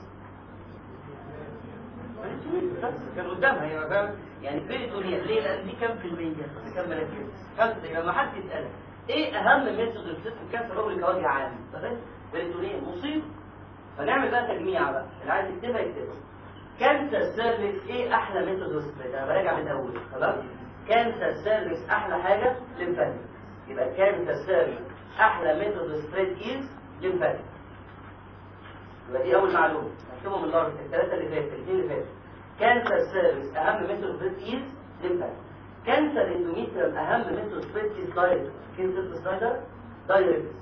Speaker 1: بس كان قدامها هي فاهم يعني بريتونيا ليه لان دي كام في المية كام ملاكين خمسة يبقى ما حد يسألها ايه اهم ميثود للست كانسر اوفري كوجه عام بس بريتونيا مصيبه فنعمل بقى تجميع بقى اللي عايز يكتبها يكتبها كانسر سيرفيس ايه احلى ميثود سبريد انا براجع من الاول خلاص كانسر سيرفيس احلى حاجه ليمفاتيك يبقى كانسر سيرفيس احلى ميثود سبريد از ليمفاتيك يبقى دي اول معلومه هكتبهم الاربع الثلاثه اللي فاتوا الاثنين اللي فاتوا كانسر سيرفيس اهم ميثود سبريد از ليمفاتيك كانسر اندوميتريوم اهم ميثود سبريد از دايركت كانسر سلايدر دايركت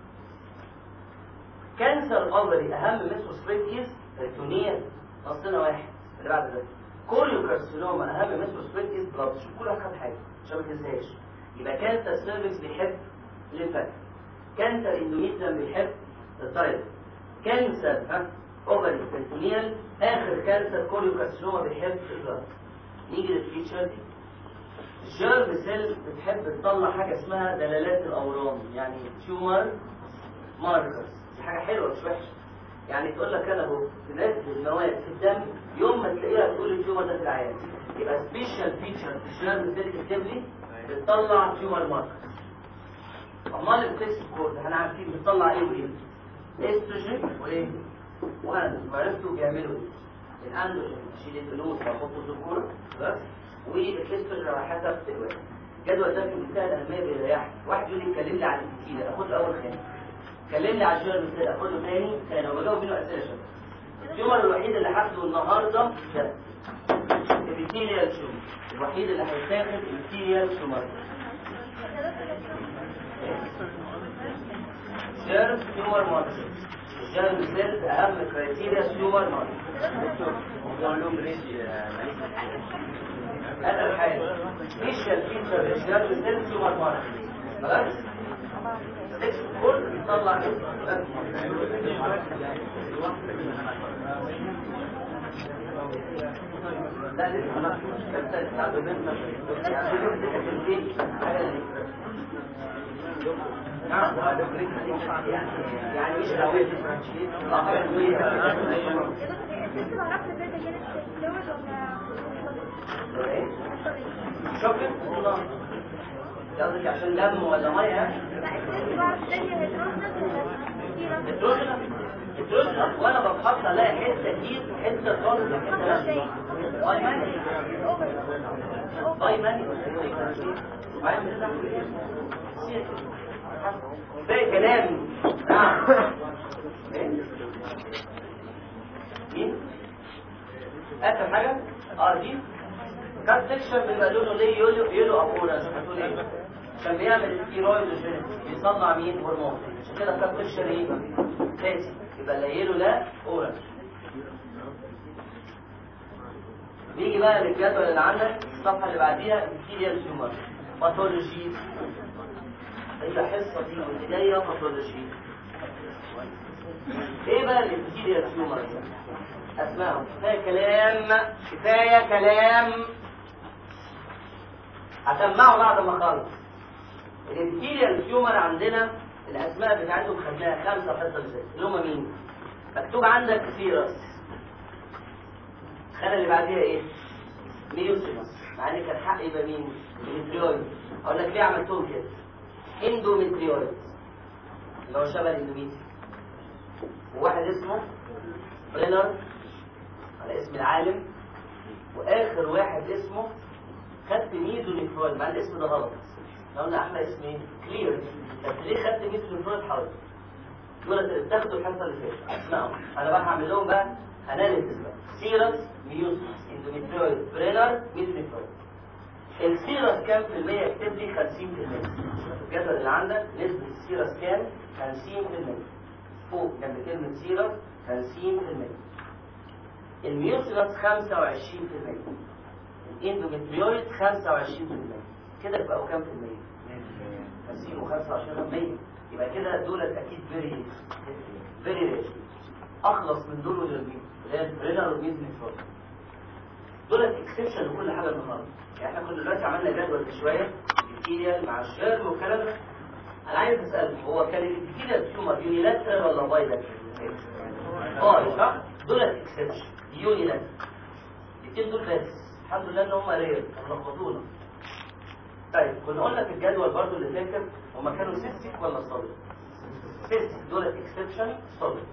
Speaker 1: كانسر اوفري اهم ميثود سبريد از بريتونيال نصنا واحد اللي بعد ده كوريو كارسينوما اهم ميثود سبريد از بلاد شوف كل واحد خد حاجه عشان ما تنساش يبقى كانسر سيرفيس بيحب ليمفاتيك كانسر اندوميتريوم بيحب الثايرويد كانسر ها اوفري بريتونيال اخر كانسر كوريو كارسينوما بيحب البلاد نيجي للفيتشر دي الجيرم سيل بتحب تطلع حاجه اسمها دلالات الاورام يعني تيومر ماركرز دي حاجه حلوه مش وحشه يعني تقول لك انا اهو تنزل مواد في الدم يوم ما تلاقيها تقول التيومر ده في العيان يبقى سبيشال فيتشر في الجيرم سيل تكتب لي بتطلع تيومر ماركرز امال الفيكس كود احنا عارفين بتطلع ايه وايه استروجين وايه وانا وعرفتوا بيعملوا ايه الاندروجين اشيل الفلوس واحطه ذكوره بس والاستروجين على حسب الوقت الجدول ده في منتهى الاهميه بيريحني واحد يقول لي اتكلم لي عن الكتيله اخد له اول خانه كلمني على الجيرم سيل اخد له ثاني خانه وبجاوب منه اسئله شباب التيومر الوحيد اللي هاخده النهارده ده الابيثيليال تيومر الوحيد اللي هيتاخد الابيثيليال تيومر جيرم تيومر ماركر جيرم سيلز اهم كرايتيريا سيومر مارك
Speaker 3: لهم ريج
Speaker 1: اخر حاجه فيشال فيتشر للجيرم سيلز سيومر مارك خلاص سكس كل بيطلع لا لسه ما لسه ساعات بنت يعني في حاجه نعم يعني مش قوي اه حاجه كويسه
Speaker 4: لسه ما عرفت ازاي ده جانب فلويد ولا
Speaker 1: شوفت قصدك عشان دم ولا ميه
Speaker 4: لا لسه بعرف ازاي هيدروجينس ولا
Speaker 1: التروجنا التروجنا وانا بفحص الاقي حته كتير حته خالص حته لا باي ماني باي ماني باي ماني ده كلام نعم إيه؟ مين اخر حاجه اه دي كات سيكشن بيبقى لونه ليه يولو يولو ابونا هتقول ايه عشان بيعمل ستيرويد وجينيت بيصنع مين هرمون عشان كده كات سيكشن ايه كاسي يبقى لا يلو لا اورنج نيجي بقى للجدول اللي عندك الصفحه اللي بعديها ابتيريال تيومر باثولوجي هي حصه دي واللي جايه باثولوجي ايه بقى الابتيريال تيومر اسمائهم كفايه كلام كفايه كلام هسمعه بعد ما اخلص الابتيريال تيومر عندنا الاسماء بتاعتهم خدناها خمسه حصه اللي فاتت اللي هم مين مكتوب عندك سيرس الخانه اللي بعديها ايه ميوسيمس مع ان كان حق يبقى مين اندوميتريويد اقول لك ليه عملتهم كده اندوميتريويد اللي هو شبه الاندوميتري وواحد اسمه برينر على اسم العالم واخر واحد اسمه خدت ميزو نيفرويد مع الاسم ده غلط احنا قلنا احلى اسم ايه كلير بس ليه خدت ميزو نيفرويد حضرتك دول اللي بتاخدوا الحصه اللي فاتت اسمعوا انا بقى هعمل لهم بقى اناليسيس بقى سيرس ميوسس اندوميتريويد برينر ميزو نيفرويد السيرس كام في المية اكتب لي 50% الجدول اللي عندك نسبة السيرس كام 50% فوق جنب كلمة سيرس 50% الميوسيلس 25% الاندوميتريويد 25% كده يبقوا كام في المية؟ 50 و25% يبقى كده دولت اكيد فيري فيري ريش اخلص من دول والمين اللي هي البرينر والميزنيفرويد دولت اكسبشن لكل حاجه النهارده يعني احنا كنا دلوقتي عملنا جدول شويه الابتيريال مع الشرم والكلام ده انا عايز اسالك هو كان الابتيريال تيومر يونيلاترال ولا بايلاترال؟ اه صح؟ دولت اكسبشن يونيلاترال الاثنين دول بس الحمد لله ان هم رير لخبطونا طيب كنا قلنا في الجدول برضو اللي فاكر هما كانوا سيستيك ولا صوليد؟ سيستيك دولت اكسبشن صوليد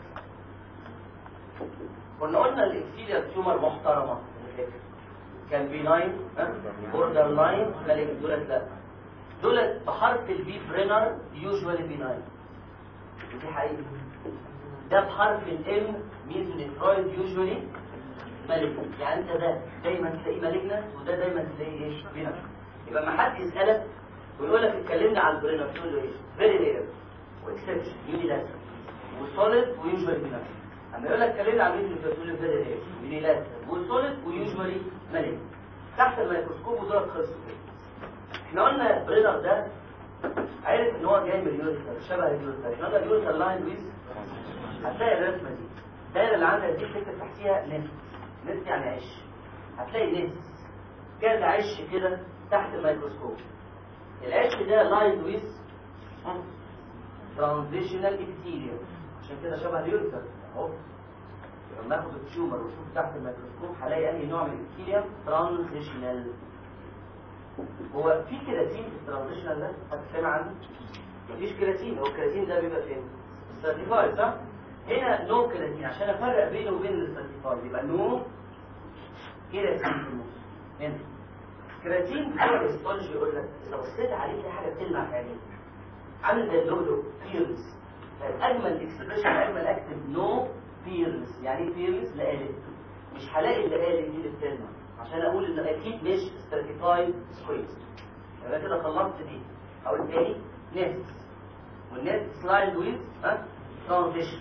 Speaker 1: كنا قلنا الاكسيليال تيومر محترمه اللي فاكر كان بيناين بوردر لاين مالك دولت لا دولت بحرف البي برينر يوجوالي بيناين ودي حقيقة ده بحرف الام ميزونيفرويد يوجوالي مالجنت يعني انت ده دايما تلاقيه مالجنت وده دايما تلاقيه ايه بيناين يبقى ما حد يسالك ويقول لك اتكلمنا عن البرينر تقول له ايه فيري رير واكسبشن يونيلاترال وسوليد ويوجوالي بيناين اما يقول لك اتكلمنا عن ميزونيفرويد تقول له فيري رير يونيلاترال وسوليد ويوجوالي مالجنت تحت الميكروسكوب ودول خلصوا كده احنا قلنا برينر ده عرف ان هو جاي من اليوريثر شبه اليوريثر احنا قلنا اليوريثر لاين ويز هتلاقي الرسمه دي الدايره اللي عندك دي تكتب تحتيها نست نست يعني عش هتلاقي نست كذا عش كده تحت الميكروسكوب العش ده لاين ويز ترانزيشنال ابيثيليوم عشان كده شبه اليوريثر اهو لما ناخد التيومر ونشوف تحت الميكروسكوب هلاقي انهي نوع من الابيثيليوم ترانزيشنال هو في كيراتين في الترانزيشنال ده هتسمع عنه مفيش كيراتين هو الكيراتين ده بيبقى فين السيرتيفايد صح هنا نو كيراتين عشان افرق بينه وبين السيرتيفايد يبقى نو كيراتين في النص هنا كيراتين بتوع الاستولوجي يقول لك لو بصيت عليه في حاجه بتلمع في عينيك عامل زي اللولو بيرز اجمل اكسبريشن اجمل اكتب نو بيرز يعني ايه بيرز لقالب مش هلاقي اللقالب دي اللي بتلمع عشان اقول ان اكيد مش سيرتيفايد سكويز يبقى كده خلصت دي اقول تاني نست والنست سلايد ويز ها ترانزيشن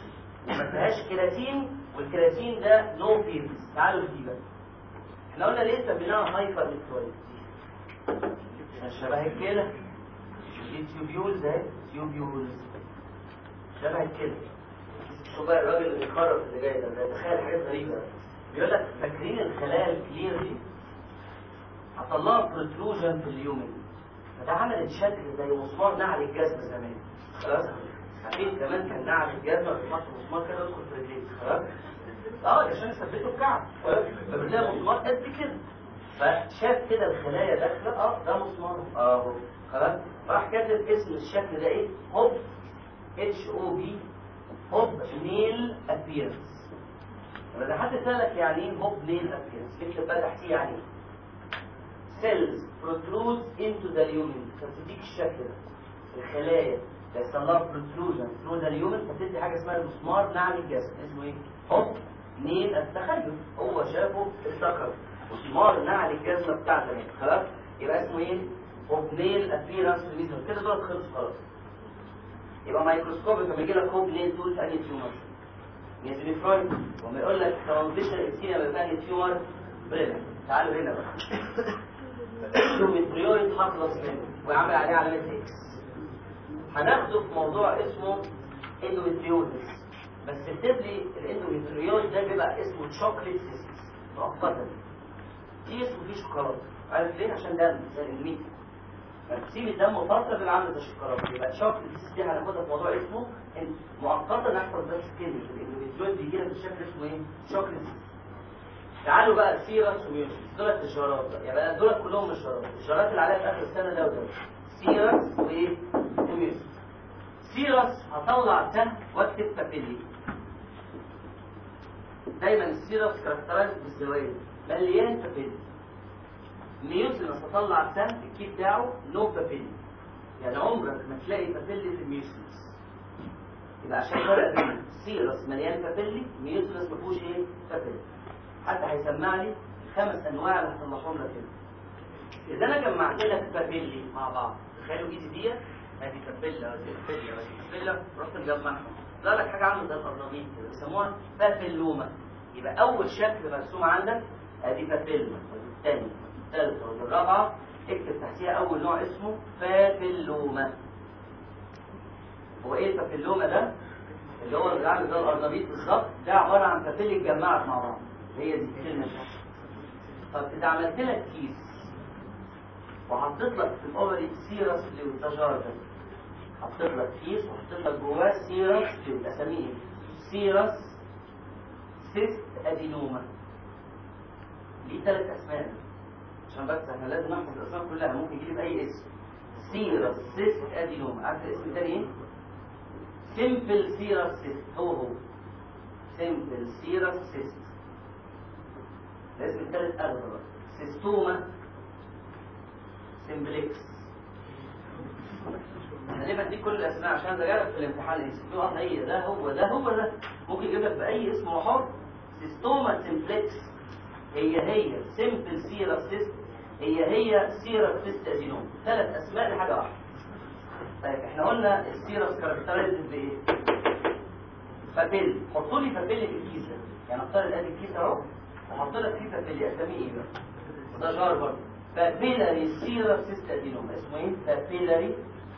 Speaker 1: وما فيهاش كيراتين والكيراتين ده نو فيرز تعالوا لدي بقى احنا قلنا ليه سميناها هايبر الكترويد عشان شبه الكلى دي تيوبيولز اهي تيوبيولز شبه الكلى شوف بقى الراجل اللي قرر اللي جاي ده ده تخيل حاجات غريبه بيقول لك فاكرين الخلايا الكلير دي حصل لها بروتروجن في اليومن فده عملت شكل زي مسمار نعل الجزمه زمان خلاص عارفين زمان كان نعل الجزمه بيحط مسمار كده يدخل في رجليك خلاص اه عشان يثبته الكعب خلاص فبتلاقي مسمار قد كده فشاف كده الخلايا داخله اه ده مسمار اهو خلاص راح كاتب اسم الشكل ده ايه هوب اتش او بي هوب نيل ابيرنس لما حد سالك يعني ايه هوب نيل ابيرنس اكتب بقى تحتيه يعني ايه cells protrude into the lumen فتديك الشكل ده الخلايا بيحصل لها protrusion through the lumen فتدي حاجه اسمها المسمار نعم الجسم اسمه ايه؟ هوب نيل التخيل هو شافه افتكر مسمار نعل الجزمه بتاع زمان خلاص يبقى اسمه ايه؟ هوب نيل ابيرنس ريزون كده دول خلصوا خلاص يبقى مايكروسكوب لما يجي لك هوب نيل تقول انهي تيومر يزني فرويد وما يقول لك ترانزيشن انسينا بيبقى انهي تيومر بريلر تعالوا هنا بقى الاندوميتريويد هخلص منه ويعمل عليه علامة اكس هناخده في موضوع اسمه اندوميتريوزس بس اكتب لي الاندوميتريوز ده بيبقى اسمه شوكليت سيستس مؤقتا كيس وفيه شوكولاته عارف ليه عشان دم زي الميت تسيب الدم فتره بيبقى عامل زي الشوكولاته يبقى شوكليت سيستس دي هناخدها في موضوع اسمه إن مؤقتا نحفظ بس كلمه الاندوميتريوز بيجي لك بالشكل اسمه ايه شوكليت سيستس تعالوا بقى سيرس وميوسيس دول الاشارات بقى يعني دول كلهم اشارات الاشارات اللي عليها في اخر السنه ده وده سيرس وايه وميوسيس سيرس هطلع سهم واكتب بابيلي دايما السيرس كاركترايز بالزوايا مليان بابيلي ميوسيس هطلع سهم الكي بتاعه نو بابيلي يعني عمرك ما تلاقي بابيلي في الميوسيس يبقى عشان فرق بين سيرس مليان بابيلي ميوسيس ما فيهوش ايه بابيلي حتى هيسمع لي خمس انواع اللي هطلعهم لك هنا اذا انا جمعت لك بابيلي مع بعض تخيلوا ايدي دي ادي بابيلا ادي بابيلا ادي بابيلا رحت مجمعهم طلع لك حاجه عامله زي الارنبيط كده بيسموها بابيلوما يبقى اول شكل مرسوم عندك ادي بابيلا ادي الثانيه ادي الثالثه ادي الرابعه اكتب تحتيها اول نوع اسمه بابيلوما هو ايه البابيلوما ده اللي هو اللي عامل زي الارنبيط بالظبط ده عباره عن بابيلي اتجمعت مع بعض هي دي الكلمة طب إذا عملت لك كيس وحطيت لك في الأوفري سيرس فلويد ده جار ده حطيت لك كيس وحطيت لك جواه سيرس فلويد أسميه إيه؟ سيرس سيست أدينوما ليه ثلاث أسماء عشان بس احنا لازم نحفظ الأسماء كلها ممكن يجي بأي اسم سيرس سيست أدينوما عارف الاسم التاني إيه؟ سيمبل سيرس سيست هو هو سيمبل سيرس سيست الاسم الثالث أغلى بقى سيستوما سيمبليكس انا ليه بديك كل الاسماء عشان ده جالك في الامتحان يسموه اه هي ده هو ده هو ده ممكن يجيب لك باي اسم وحر سيستوما سيمبليكس هي هي سيمبل سيرا سيست هي هي سيرا سيست ادينوم ثلاث اسماء لحاجه واحده طيب احنا قلنا السيرس كاركترايزد بايه؟ فابيل حطوا لي فابيل في الكيس ده يعني اختار ادي الكيس اهو وحط لك فيه بابيلي اسميه ايه بقى وده جار برضه بابيلاري سيرس سيست ادينوم اسمه ايه بابيلاري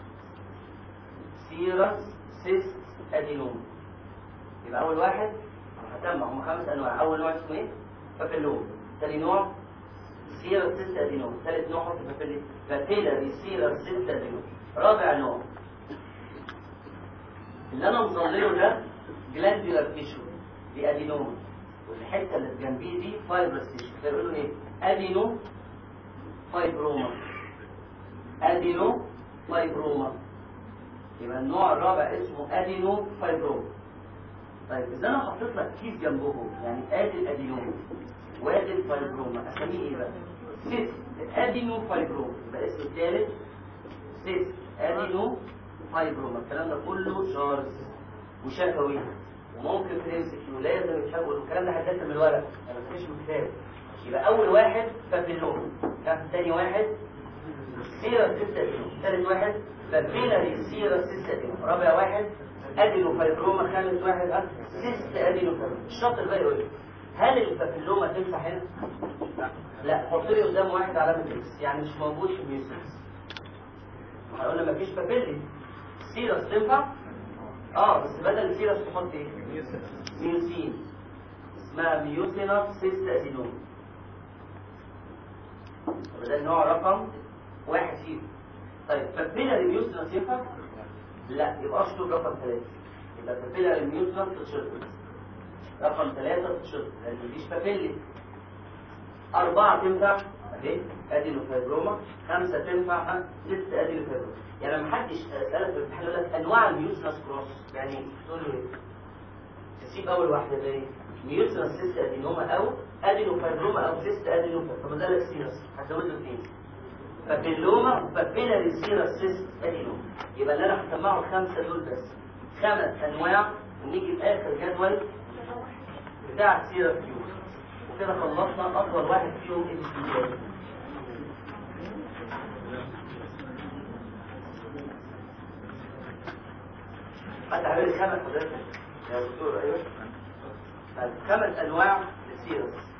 Speaker 1: سيرس سيست ادينوم يبقى اول واحد هتجمع هم خمس انواع اول نوع اسمه ايه بابيلوم ثاني نوع سيرس سيست ادينوم ثالث نوع حط بابيلي بابيلاري سيرس سيست ادينوم رابع نوع اللي انا مظلله ده جلاندولار تيشو دي ادينوم والحته اللي جنبيه دي فايبرس تيشو بيقولوا ايه ادينو فايبروما ادينو فايبروما يبقى النوع الرابع اسمه ادينو فايبروما طيب اذا انا حطيت لك كيس جنبهم يعني ادي الادينوم وادي الفايبروما اسميه ايه بقى سيست ادينو فايبروما يبقى اسم الثالث سيست ادينو فايبروما الكلام ده كله جارز وشفوي وممكن في الام سي كيو لازم يتحول والكلام ده هتلاقيه من الورق ما تخش من الكتاب يبقى اول واحد بابيلوم ثاني واحد سيرا سيستاتيوم ثالث واحد بابيلاري سيرا سيستاتيوم رابع واحد ادينوفايبروما خامس واحد اه سيست ادينوفايبروما الشاطر بقى يقول لي هل البابيلوما تنفع هنا؟ لا حط لي قدام واحد علامه اكس يعني مش موجود في الميوسيس احنا قلنا مفيش بابيلي سيرس تنفع؟ اه بس بدل السيرس تحط ايه؟ ميوسين اسمها ميوسينوس سيست ادينوما ده النوع رقم واحد فيهم طيب بابيلاري ميوسينوس ينفع؟ لا يبقى اشطب رقم ثلاثة يبقى بابيلاري ميوسينوس تتشرب رقم ثلاثة تتشرب لان مفيش بابيلي أربعة تنفع اهي ادينوفايبروما خمسة تنفع ها؟ ست ادينوفايبروما يعني لما حدش سألك في الامتحان يقول لك انواع الميوسينوس كروس يعني تقول له ايه؟ تسيب اول واحده زي ايه؟ ميوسينوس سيست ادينوما او ادينوفايبروما او سيست ادينوفايبروما طب ده لك سيرس هتزود له اثنين بابيلوما بابيلاري سيرس سيست ادينوما يبقى اللي انا هسمعه الخمسه دول بس خمس انواع ونيجي في اخر جدول بتاع السيرس كيو وكده خلصنا اطول واحد فيهم ايه حتى عمل خمس حضرتك يا دكتور ايوه طيب، خمس انواع للسيرس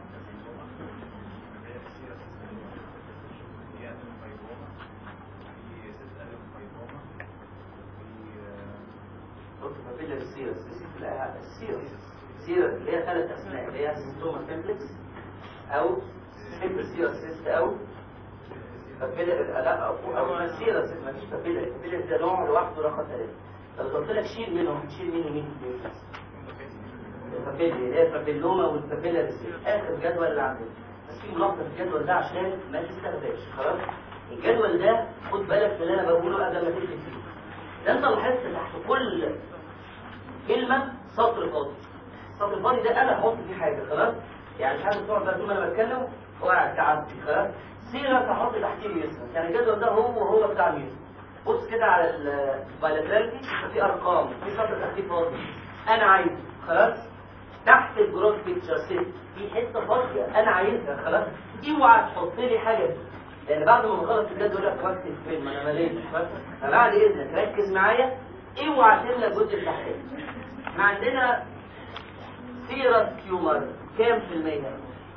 Speaker 1: قلت بابيلا السيرس السيرس السيرس اللي هي ثلاث اسماء اللي هي سيستوما سيمبلكس او سيمبل سيرس سيست او بابيلا لا او او سيرس ما فيش بابيلا البابيلا ده نوع لوحده رقم ثلاثه لو قلت لك شيل منهم تشيل مين ومين البابيلا اللي هي البابيلوما والبابيلا السيرس اخر جدول اللي عندنا بس في ملاحظه في الجدول ده عشان ما تستخدمش خلاص الجدول ده خد بالك من اللي انا بقوله قبل ما تكتب فيه ده انت لاحظت تحت كل كلمة سطر فاضي السطر الفاضي ده انا هحط فيه حاجة خلاص يعني مش عارف تقعد بقى طول ما انا بتكلم وقاعد تعدي خلاص سيرة تحط تحتيه ميوسن يعني الجدول ده هو هو بتاع ميوسن بص كده على البايلاترالتي في ارقام في سطر تحتيه فاضي انا عايزه خلاص تحت الجروث بيكتشر سيت في حته فاضيه انا عايزها خلاص اوعى تحط لي حاجه دي لان بعد ما بخلص الجدول يقول لك بكتب فين ما انا مليت فبعد اذنك ركز معايا اوعى تملى الجزء التحتاني احنا عندنا سيرس تيومر كام في المية؟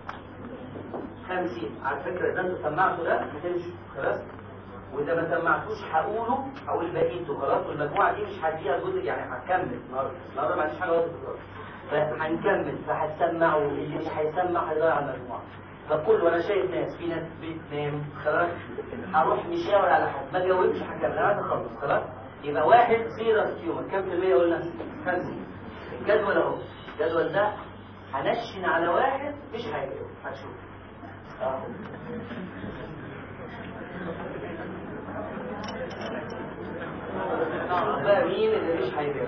Speaker 1: 50 على فكرة اذا انتوا سمعتوا ده هتمشوا خلاص واذا ما سمعتوش هقوله هقول بقيته خلاص والمجموعة دي مش هديها جزء يعني هكمل النهارده النهارده ما عنديش حاجة واضحة خلاص فهنكمل فهتسمعوا اللي مش هيسمع هيضيع المجموعة فكل وانا شايف ناس في ناس بتنام خلاص هروح مشاور على حد ما جاوبش هكمل انا اخلص خلاص يبقى واحد سيرس تيومر كام في المية قلنا؟ خمسة الجدول اهو الجدول ده هنشن على واحد مش هيجاوب هتشوف اهو بقى مين اللي مش هيجاوب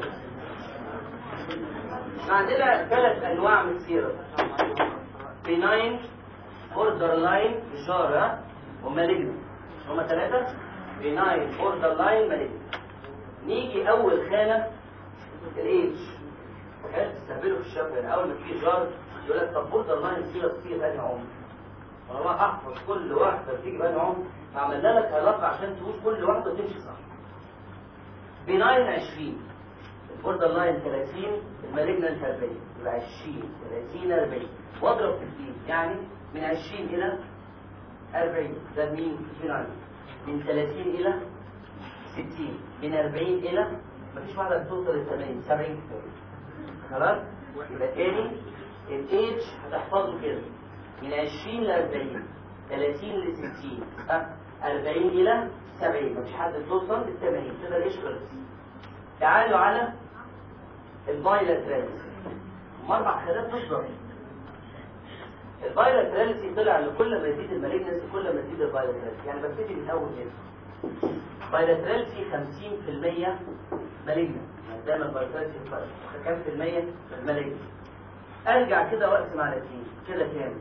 Speaker 1: احنا عندنا ثلاث انواع من السيرس بناين بوردر لاين إشارة ومالجنت هما ثلاثة بناين بوردر لاين مالجنت نيجي أول خانة الإيدج حلو تستقبله في الشاب يعني أول ما تيجي جار يقول لك طب بوردر لاين سيرة بتيجي بأنهي عمر طالما أحفظ كل واحدة بتيجي بأنهي عمر فعملنا لك علاقة عشان تقول كل واحدة وتمشي صح بناين 20 البوردر لاين 30 المالجنت 40 يبقى 20 30 40 واضرب في الدين يعني من 20 إلى 40 ده مين فيناين من 30 إلى 60 من 40 إلى مفيش واحدة بتوصل ل 80 70 كفاية خلاص يبقى تاني الايدج هتحفظه كده من 20 ل 40 30 ل 60 ها 40 إلى 70 مفيش حد بتوصل ل 80 كده ايش خلص تعالوا على البايلاترالز هم اربع خانات بالظبط البايلاتراليتي طلع ان كل ما يزيد المالجنسي كل ما يزيد البايلاتراليتي يعني ببتدي من اول هنا بايلاتراليتي 50% مالجنس دايما البايلاتراليتي كام في المية مالجنس ارجع كده واقسم على اثنين كده كام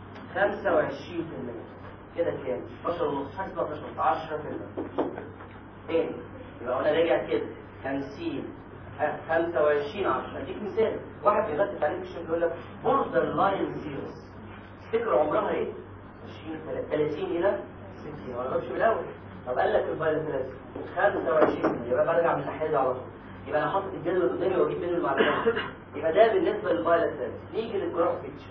Speaker 1: 25% كده كام 12 ونص حسب 12 10% تاني يبقى انا راجع كده 50 25 10 اديك مثال واحد بيغطي عليك في الشغل يقول لك بوردر لاين سيريس تفتكر عمرها ايه 20 30 الى 60 ما غلطش من الاول طب قال لك البايلاتراليتي 25 يبقى برجع من الناحيه دي على طول يبقى انا حاطط الجدول قدامي واجيب منه المعلومات يبقى ده بالنسبه للفايلت سيلز نيجي للجراف بيكتشر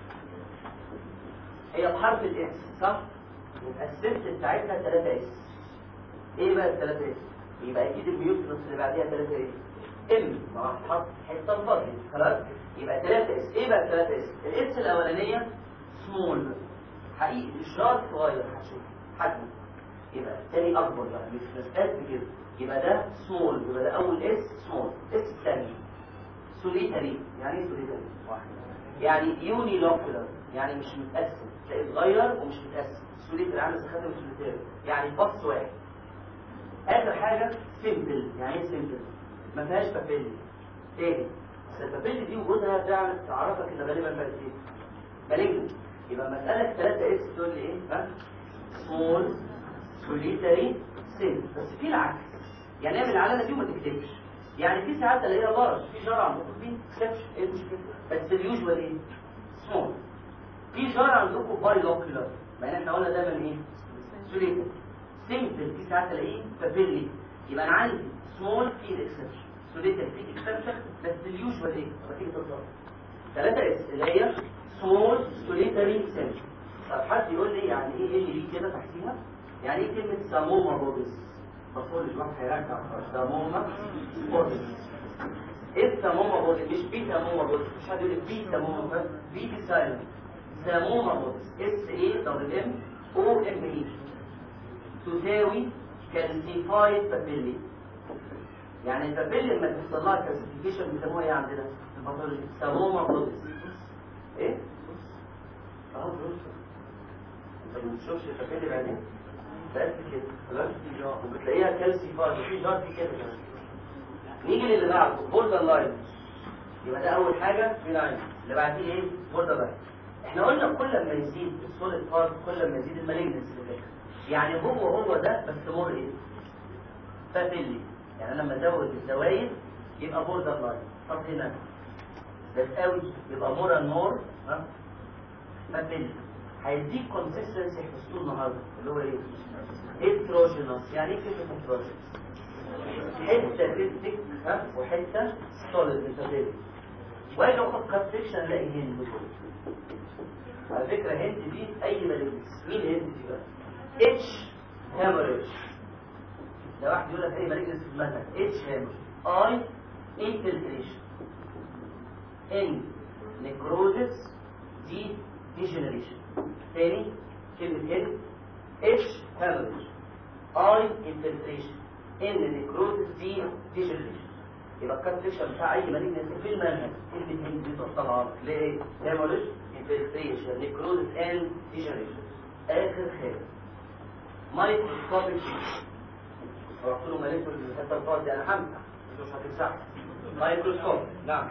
Speaker 1: هي بحرف الاس صح يبقى الست بتاعتها 3 اس ايه بقى ال 3 اس يبقى اكيد الميوتنس اللي بعديها 3 ايه ام ما هو هتحط حته فاضيه خلاص يبقى 3 اس ايه بقى 3 اس الاس الاولانيه سمول حقيقي الاشراط صغير هتشوف حجمه يبقى الثاني اكبر بقى مش مش قد كده يبقى ده سمول يبقى ده اول اس سمول اس الثاني سوليتري يعني ايه سوليتري يعني يوني لوكولار يعني مش متقسم تلاقي صغير ومش متقسم سوليتري عامل زي خاتم السوليتري يعني فص واحد اخر حاجه سيمبل يعني ايه سيمبل ما فيهاش بابيلي تاني بس البابيلي دي وجودها تعرف تعرفك ان غالبا بارتين مالجنت يبقى مسألة 3 اس تقول لي ايه ها سمول سوليتري سيل بس في العكس يعني اعمل العلامه دي وما تكتبش يعني في ساعات الاقيها لارج في شرع عندكم فيه اكسبشن ايه المشكله بس اليوجوال ايه سمول في شرع عندكم باي لوكيولار ما احنا قلنا دايما ايه سوليتري سيمبل في ساعات الاقيه بابيلي يبقى انا عندي سمول في الاكسبشن سوليتري في اكسبشن بس اليوجوال ايه لما تيجي تظهر 3 اس اللي هي سمول سوليتري سيل طب حد يقول لي يعني ايه اللي دي كده تحتيها يعني ايه كلمه ساموما بوديس بقول الواحد هيرجع ساموما بوديس ايه ساموما بوديس مش بي ساموما بوديس مش حد يقول لي بي ساموما بوديس بي دي سايلنت ساموما بوديس اس اي دبل ام او ام اي تساوي كالسيفايد بابيلي يعني البابيلي لما تحصل لها كالسيفيكيشن بيسموها ايه عندنا؟ الباثولوجي ساموما بوديس ايه؟ اه بص انت ما بتشوفش البابيلي بعدين؟ بس كده خلاص وبتلاقيها كالسيفايد وفي جار في كده كمان نيجي للي بعده بوردر لاين يبقى ده اول حاجه في لاين اللي بعديه ايه؟ بوردر لاين احنا قلنا كل ما يزيد السوليد بارت كل ما يزيد المالجنس اللي فاكر يعني هو هو ده بس مور ايه؟ بابيلي يعني انا لما ازود الزوايد يبقى بوردر لاين طب هنا بس قوي يبقى مور اند مور ها بابيلي هيديك كونسيستنسي حفظتوه النهارده اللي هو ايه؟ هيتروجينوس يعني ايه كلمه هيتروجينوس؟ حته تستك ها وحته سوليد متبادل واجي اخد كات سيكشن الاقي هند جوه على فكره هند دي اي مالجنس مين هند دي بقى؟ اتش هامرج ده واحد يقول لك اي مالجنس في المنهج اتش هامرج اي انفلتريشن ان نيكروزس دي ديجنريشن تاني كلمة هيد اتش هامرج اي انفلتريشن ان نيكروزس دي ديجنريشن يبقى الكات سيكشن بتاع اي مالجنس في المنهج كلمة هيد دي طلعها لك ليه؟ هامرج انفلتريشن نيكروزس ان ديجنريشن اخر حاجة مايكروسكوبيك رحت له مالك الحته الفاضيه انا همسح انت مش هتمسحها مايكروسكوب نعم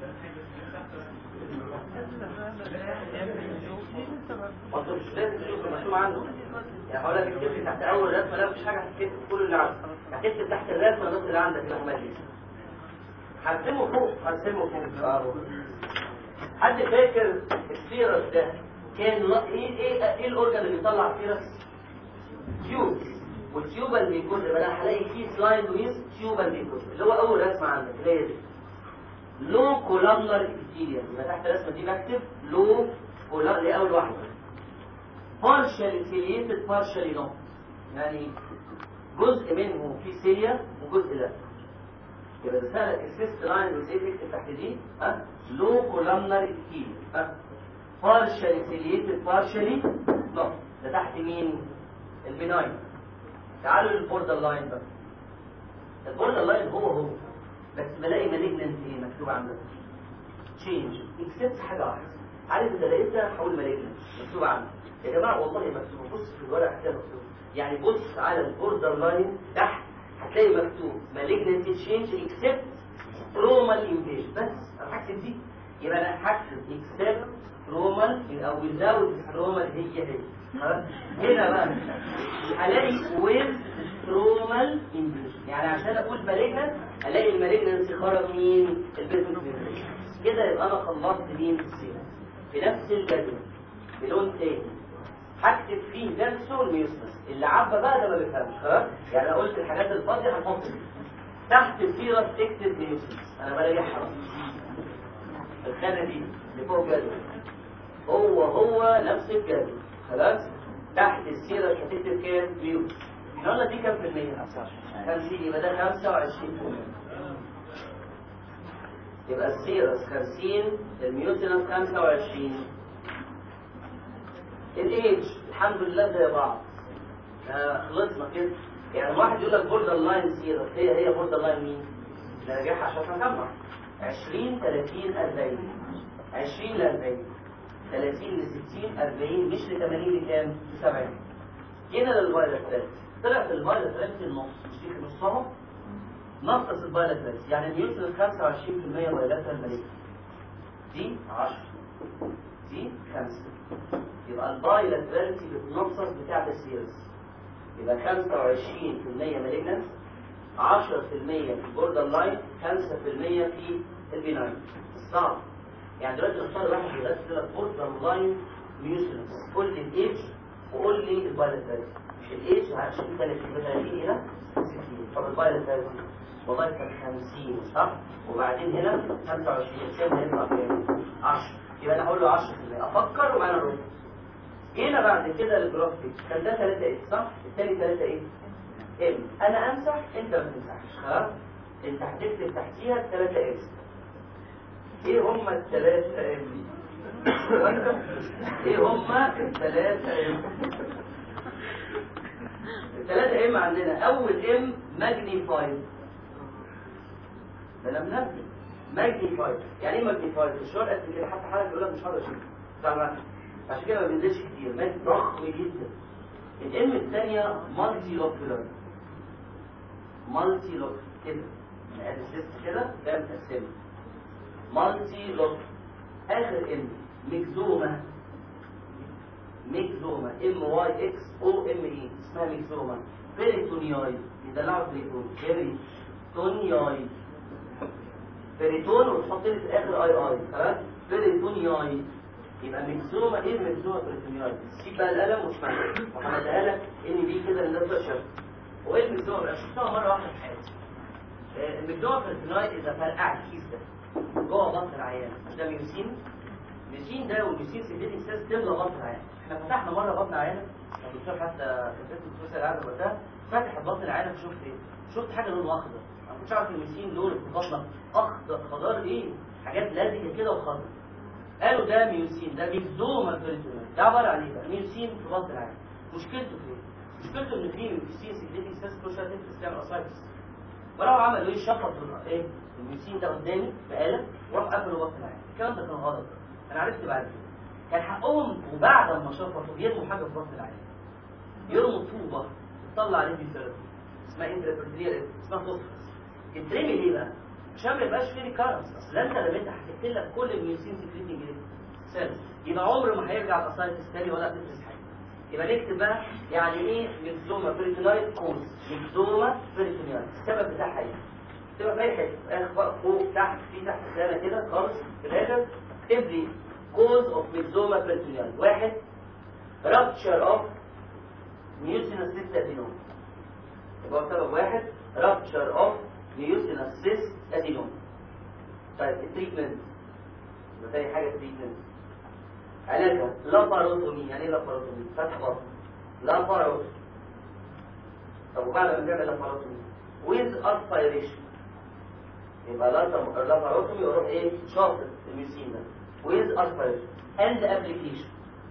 Speaker 1: ما انت مش لازم تشوف المكتوب عنده يعني هقول لك اكتب لي تحت اول رسمه لا مفيش حاجه هتكتب كل اللي عندك هتكتب تحت الرسمه بس اللي عندك يا احمد هرسمه فوق هرسمه فوق اه حد فاكر السيرس ده كان لا- ايه ايه ايه الاورجن اللي بيطلع سيرس تيوب والتيوبال ميكوز يبقى انا هلاقي فيه سلايد ويز تيوبال ميكوز اللي هو اول رسمه عندك اللي هي دي لو كولامنر ابيثيليوم يبقى تحت الرسمه دي بكتب لو كولامنر اللي هي اول واحده partially ciliated partially not يعني جزء منه فيه سيليا وجزء لا يبقى ده سهل السيست لاين والزيت اكتب تحت دي ها لو كولامنر ابيثيليوم ها partially ciliated partially not ده تحت مين البناين تعالوا للبوردر لاين بقى البوردر لاين هو هو بس بلاقي مالجننت ايه مكتوب عندك تشينج اكسبت حاجه واحده عارف اذا لقيتها حول مالجننت مكتوب عندك يا جماعه والله مكتوب بص في الورق هتلاقي مكتوب يعني بص على البوردر لاين تحت هتلاقي مكتوب مالجننت تشينج اكسبت ترومال انفيجن بس انا هكتب دي يبقى انا هكتب اكسبت ترومال او ويزاوت ترومال هي هي خلاص هنا بقى هلاقي ويز ترومال انفيجن يعني عشان اقول مالجننت الاقي المالجننسي خرج مين البيزنس كده يبقى انا خلصت مين السيرة في نفس الجدول بلون تاني هكتب فيه نفسه الميوسنس اللي عبى بقى ده ما بيفهمش خلاص يعني انا قلت الحاجات الفاضيه هنحط دي تحت السيرس اكتب ميوسينس انا براجعها بقى. الخانه دي اللي فوق الجدول هو هو نفس الجدول خلاص تحت السيرس هتكتب كام ميوس احنا قلنا دي كام في المية 50 يبقى ده 25 يبقى السيرس 50 الميوسينس 25 الايدج الحمد لله زي بعض آه، خلصنا كده يعني واحد يقول لك بوردر لاين سيرس هي هي بوردر لاين مين؟ نرجعها عشان نجمع 20 30 40 20 ل 40 30 ل 60 40 مش ل 80 لكام؟ ل 70 جينا للفايلاترات طلع في الفايلاترات في النص مش دي في نصها نقص الفايلاترات يعني الميوتن 25% فايلاترال مالك دي 10 دي 5 يبقى البايلاترالتي بتنقص بتاعت السيرس يبقى 25% مالجنس 10% في البوردر لاين 5% في البيناين صعب يعني دلوقتي نختار واحد يرسل لك بوردر لاين ميوسنس قول لي الايدج وقول لي البايلاترالتي مش الايدج عشان 30 30 هنا 60 طب البايلاترالتي والله كان 50 صح وبعدين هنا 25 كام هيطلع كام 10 يبقى انا هقول له 10% افكر وبعدين اروح جينا بعد كده للجرافيك كان ده 3 ايه صح الثاني 3 ايه ام انا امسح انت ما تمسحش خلاص انت هتكتب تحتيها 3 اس ايه هم الثلاثة ام ايه هم الثلاثة ام الثلاثة ام عندنا اول ام ماجنيفايد ده لم نبني ماجنيفايد يعني ايه ماجنيفايد الشعر قد كده حتى حضرتك يقول لك مش هقدر اشيل فاهم عشان كده ما بينزلش كتير ماجن ضخم جدا الام الثانيه مالتي لوكيولار مالتي لوك كده يعني الست كده ده متقسمه مالتي لوك اخر ام ميكزوما ميكزوما ام واي اكس او ام اي اسمها ميكزوما بيريتونياي يدلعوا بريتون بيريتونياي بيريتون وتحط لي في الاخر اي اي خلاص بيريتونياي يبقى ميكزوما ايه ميكزوما بريتونياي سيب بقى القلم واسمعها وهنديها لك ان دي كده الناس بشر وايه الميكزوما بقى شفتها مره واحده في حياتي آه، الميكزوما بريتونياي اذا فرقع الكيس ده جوه بطن العيان مش ده ميوسين ميوسين ده والميوسين سيديتك سيلز تملى بطن العيان احنا فتحنا مره بطن العيان الدكتور حتى كانت الدكتور سيد عادل وقتها فتح بطن العيان شفت ايه؟ شفت حاجه لونه اخضر انا ما كنتش عارف الميوسين لون في بطنك اخضر خضار ايه؟ حاجات لزجه كده وخضر قالوا ده ميوسين ده ميكزوما بريتونيال ده عباره عن ايه بقى؟ ميوسين في بطن العيان مشكلته فين؟ مشكلته ان في ميوسين سيديتك سيلز كل شويه تفرز تعمل اسايتس ولو عملوا ايه شفط ايه الميوسين ده قدامي بآلة وراح قفلوا بطن العين الكلام ده كان غلط انا عرفت بعد كده كان حقهم وبعد ما شفطوا بيرموا حاجه في بطن العين يرموا طوبه تطلع عليه ثيرابي اسمها انتربرتير اسمها فوسفورس تترمي ليه بقى؟ عشان ما يبقاش فيه ريكارنس اصل انت رميتها هتقتل لك كل الميوسين سكريتنج سيلز يبقى عمر ما هيرجع الاسايتس تاني ولا تفرز حاجه يبقى نكتب بقى يعني ايه ميكزوما بريتونايت كوز ميكزوما بريتونايت السبب بتاعها ايه تبقى في اي حته اخر فوق تحت في تحت خانه كده خالص في الاخر اكتب لي كوز اوف ميكزوما بريتونايت واحد رابتشر اوف ميوسينس سيست ادينوم يبقى هو سبب واحد رابتشر اوف ميوسينس سيست ادينوم طيب التريتمنت يبقى تاني حاجه التريتمنت علاجها لاباروتومي يعني ايه لاباروتومي فتح بطن لاباروتومي طب وبعد ما تعمل لاباروتومي ويز اسبيريشن يبقى لاباروتومي يروح ايه شاطر الميوسين ده ويز اسبيريشن اند ابلكيشن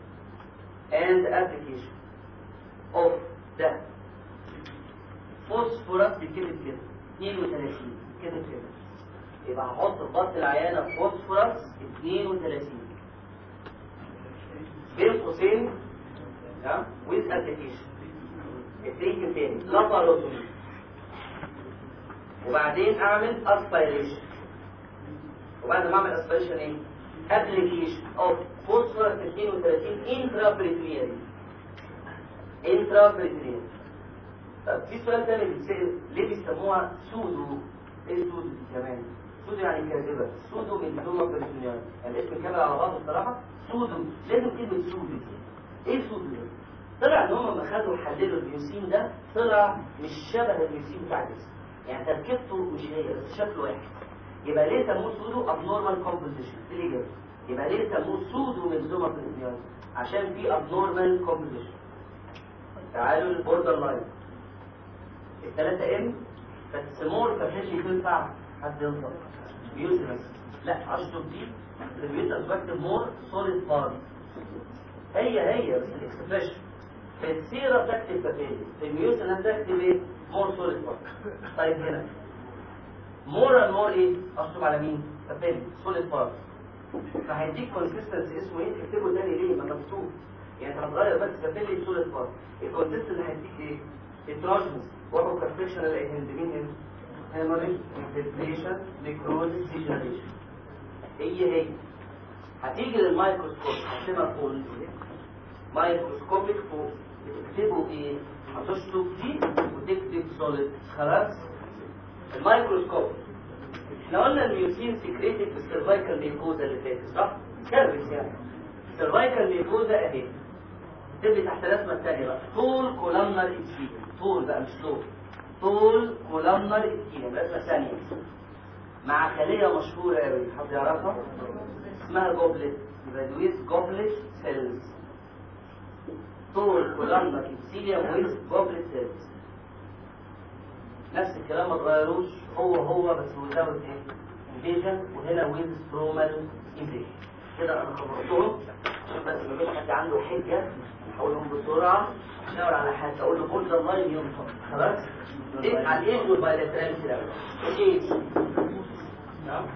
Speaker 1: اند ابلكيشن اوف ده فوسفورس بكتب كده 32 كده كده يبقى هحط في بطن العيانه فوسفورس 32 بين قوسين تمام ويز ابلكيشن التريتمنت تاني لاباروتومي وبعدين اعمل اسبيريشن وبعد ما اعمل اسبيريشن ايه ابلكيشن اوف فوسفورس 32 انترا بريتونيال انترا بريتونيال طب في سؤال تاني بيتسال ليه بيسموها سودو ايه سودو دي كمان سودو يعني كاذبه سودو من دوما بريتونيال يعني اسم كامل على بعضه الصراحه سودو لازم كلمه سودو دي ايه سودو ده طلع ان هم لما خدوا حللوا الميوسين ده طلع مش شبه الميوسين بتاع الجسم يعني تركيبته مش هي بس شكله واحد يبقى ليه سموه سودو ابنورمال كومبوزيشن ليه كده يبقى ليه سموه سودو ميكزوما بريتونيوز عشان في ابنورمال كومبوزيشن تعالوا للبوردر لاين الثلاثة ام بس مور ففيش تنفع حد ينطق ميوزنس لا اشطب دي الميوزنس بكتب مور سوليد بار هي هي بس الاكسبريشن في السيرة بتكتب ففيلي في الميوزنس بتكتب ايه مور سوليد بار طيب هنا مور اند مور ايه اشطب على مين ففيلي سوليد بار فهيديك كونسيستنسي اسمه ايه تكتبه تاني ليه ما مكتوب يعني انت هتغير بس ففيلي سوليد بار الكونسيستنسي هيديك ايه التراجمز وهو كفريشن اللي هند مين هند هيموريج انفلتريشن نيكروزيس ديجنريشن هي هي هتيجي للمايكروسكوب هتبقى فوق مايكروسكوبيك فوق بتكتبوا ايه هتشطب دي وتكتب سوليد خلاص الميكروسكوب احنا قلنا الميوسين سكريتد في السيرفايكال ميكوزا اللي فاتت صح؟ سيرفيس يعني السيرفايكال ميكوزا اهي تبقى تحت الرسمه الثانيه بقى طول كولامنر ابسيليوم طول بقى مش طول طول كولامنر ابسيليوم الرسمه الثانيه مع خليه مشهوره قوي حد يعرفها اسمها جوبلت يبقى دويز جوبلت سيلز طول كولامنر ابسيليوم ويز جوبلت سيلز نفس الكلام ما اتغيروش هو هو بس وزود ايه انفيجن وهنا ويز سترومال انفيجن كده انا خبرتهم عشان بس ما يبقاش حد عنده حجه اقولهم بسرعه اشاور على حد اقول له بولد اللاين ينطق خلاص ايه على الايج والبايلاتراليتي الاول الايج نعم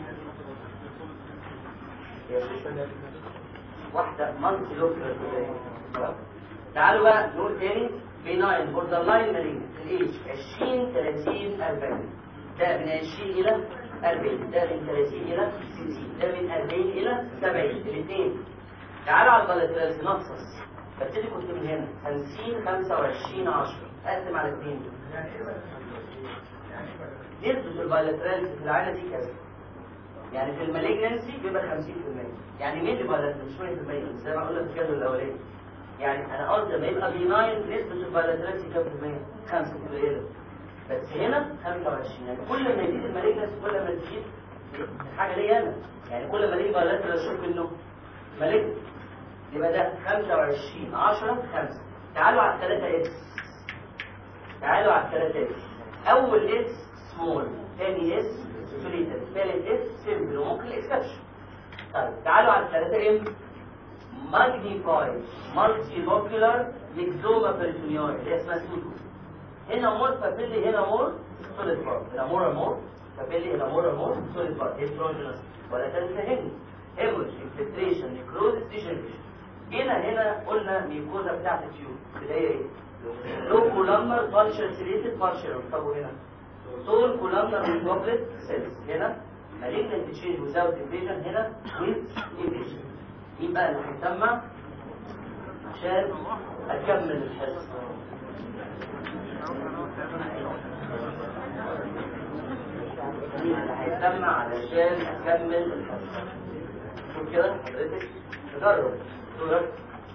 Speaker 1: واحده مالتي لوكال خلاص تعالوا بقى نقول تاني بناين بوردر لاين مالين الايج 20 30 40 ده من 20 الى 40 ده من 30 الى 60 ده من 40 الى 70 الاثنين تعالوا على البالاترالز نقصص ببتدي كنت من هنا 50 25 10 اقسم على اثنين نسبة البالاترالز في العالة دي كذا يعني في المالجنسي بيبقى 50% يعني مين اللي بالاترالز مش 100% زي ما قلنا في الجدول الاولاني يعني انا قصدي لما يبقى بيناين نسبة البالاترالز كام في المية؟ 5 قليلة بس هنا 25 يعني كل ما يزيد المالجنسي كل ما تزيد حاجة ليا انا يعني كل ما ليه بالاترالز اشوف انه مالجنسي يبقى ده 25 10 5 تعالوا على الثلاثة اس تعالوا على الثلاثة اس أول اس سمول ثاني اس سوليتر ثالث اس سيمبل وممكن الاكسبشن طيب تعالوا على الثلاثة ام ماجنيفاي مالتي لوكيولار ليكزوما بيرتونيول اللي هي اسمها سودو هنا مور فابيلي هنا مور سوليد بار هنا مور مور فابيلي هنا مور مور سوليد بار هيتروجينس ولا تنسى هنا هيموج انفلتريشن نيكروزيس ديجنريشن جينا هنا قلنا ميكوزا بتاعت التيوب اللي هي ايه؟ لو كولامنر بارشل سيليتد بارشل طب هنا طول كولامنر من جوبلت سيلز هنا مالجنت تشينج وزاوت انفيجن هنا ويز انفيجن يبقى اللي هيسمع عشان اكمل الحصه اللي هيسمع علشان اكمل الحصه شوف كده حضرتك تجرب صورة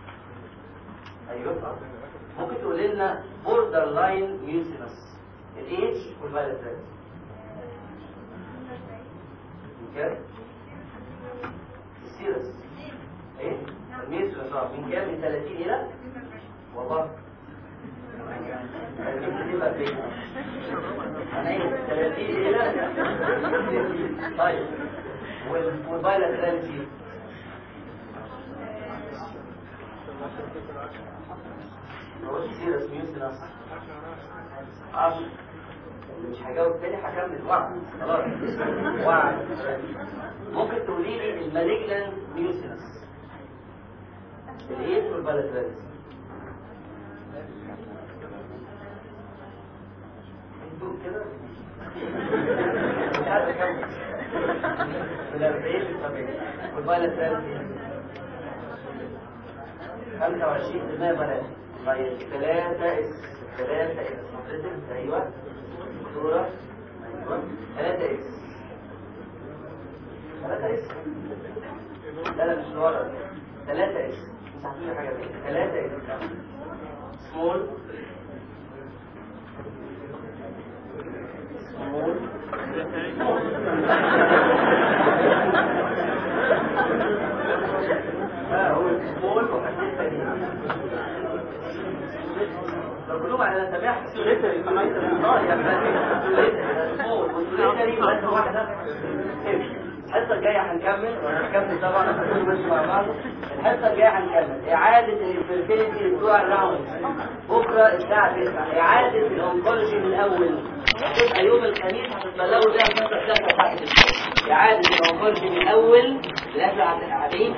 Speaker 1: ايوه ممكن تقول لنا بوردر لاين ميوسينس الايج والفاليتات اوكي السيرس ايه الميوسينس اه من كام من 30 الى والله انا ايه 30 الى طيب والفاليتات هو سيرس ميوسينس عشر مش هجاوب تاني هكمل وعد خلاص وعد ممكن تقولي لي المالجنان ميوسينس الايه والبلاترالز انتوا كده مش عارف اكمل من 40 ل 70 والبلاترالز 25% بنات طيب ثلاثة اس ثلاثة اس حضرتك ايوه صورة ايوه ثلاثة اس ثلاثة اس لا لا مش ورا ثلاثة اس مش عارفين حاجة تانية ثلاثة اس سمول اه هو سمول وحددت لو كلهم على سماح سوليتري كمان اه يا فندم سمول وسوليتري بس واحده الحصه الجايه هنكمل وهنكمل طبعا هنكمل بس مع بعض الحصه الجايه هنكمل اعاده الفيرتيليتي بتوع الراوند بكره الساعه 9 اعاده الاونكولوجي من الاول هتبقى يوم الخميس هتتبلغوا بيها الحصه الثالثه بتاعت الاسبوع اعاده الاونكولوجي من الاول اللي احنا قاعدين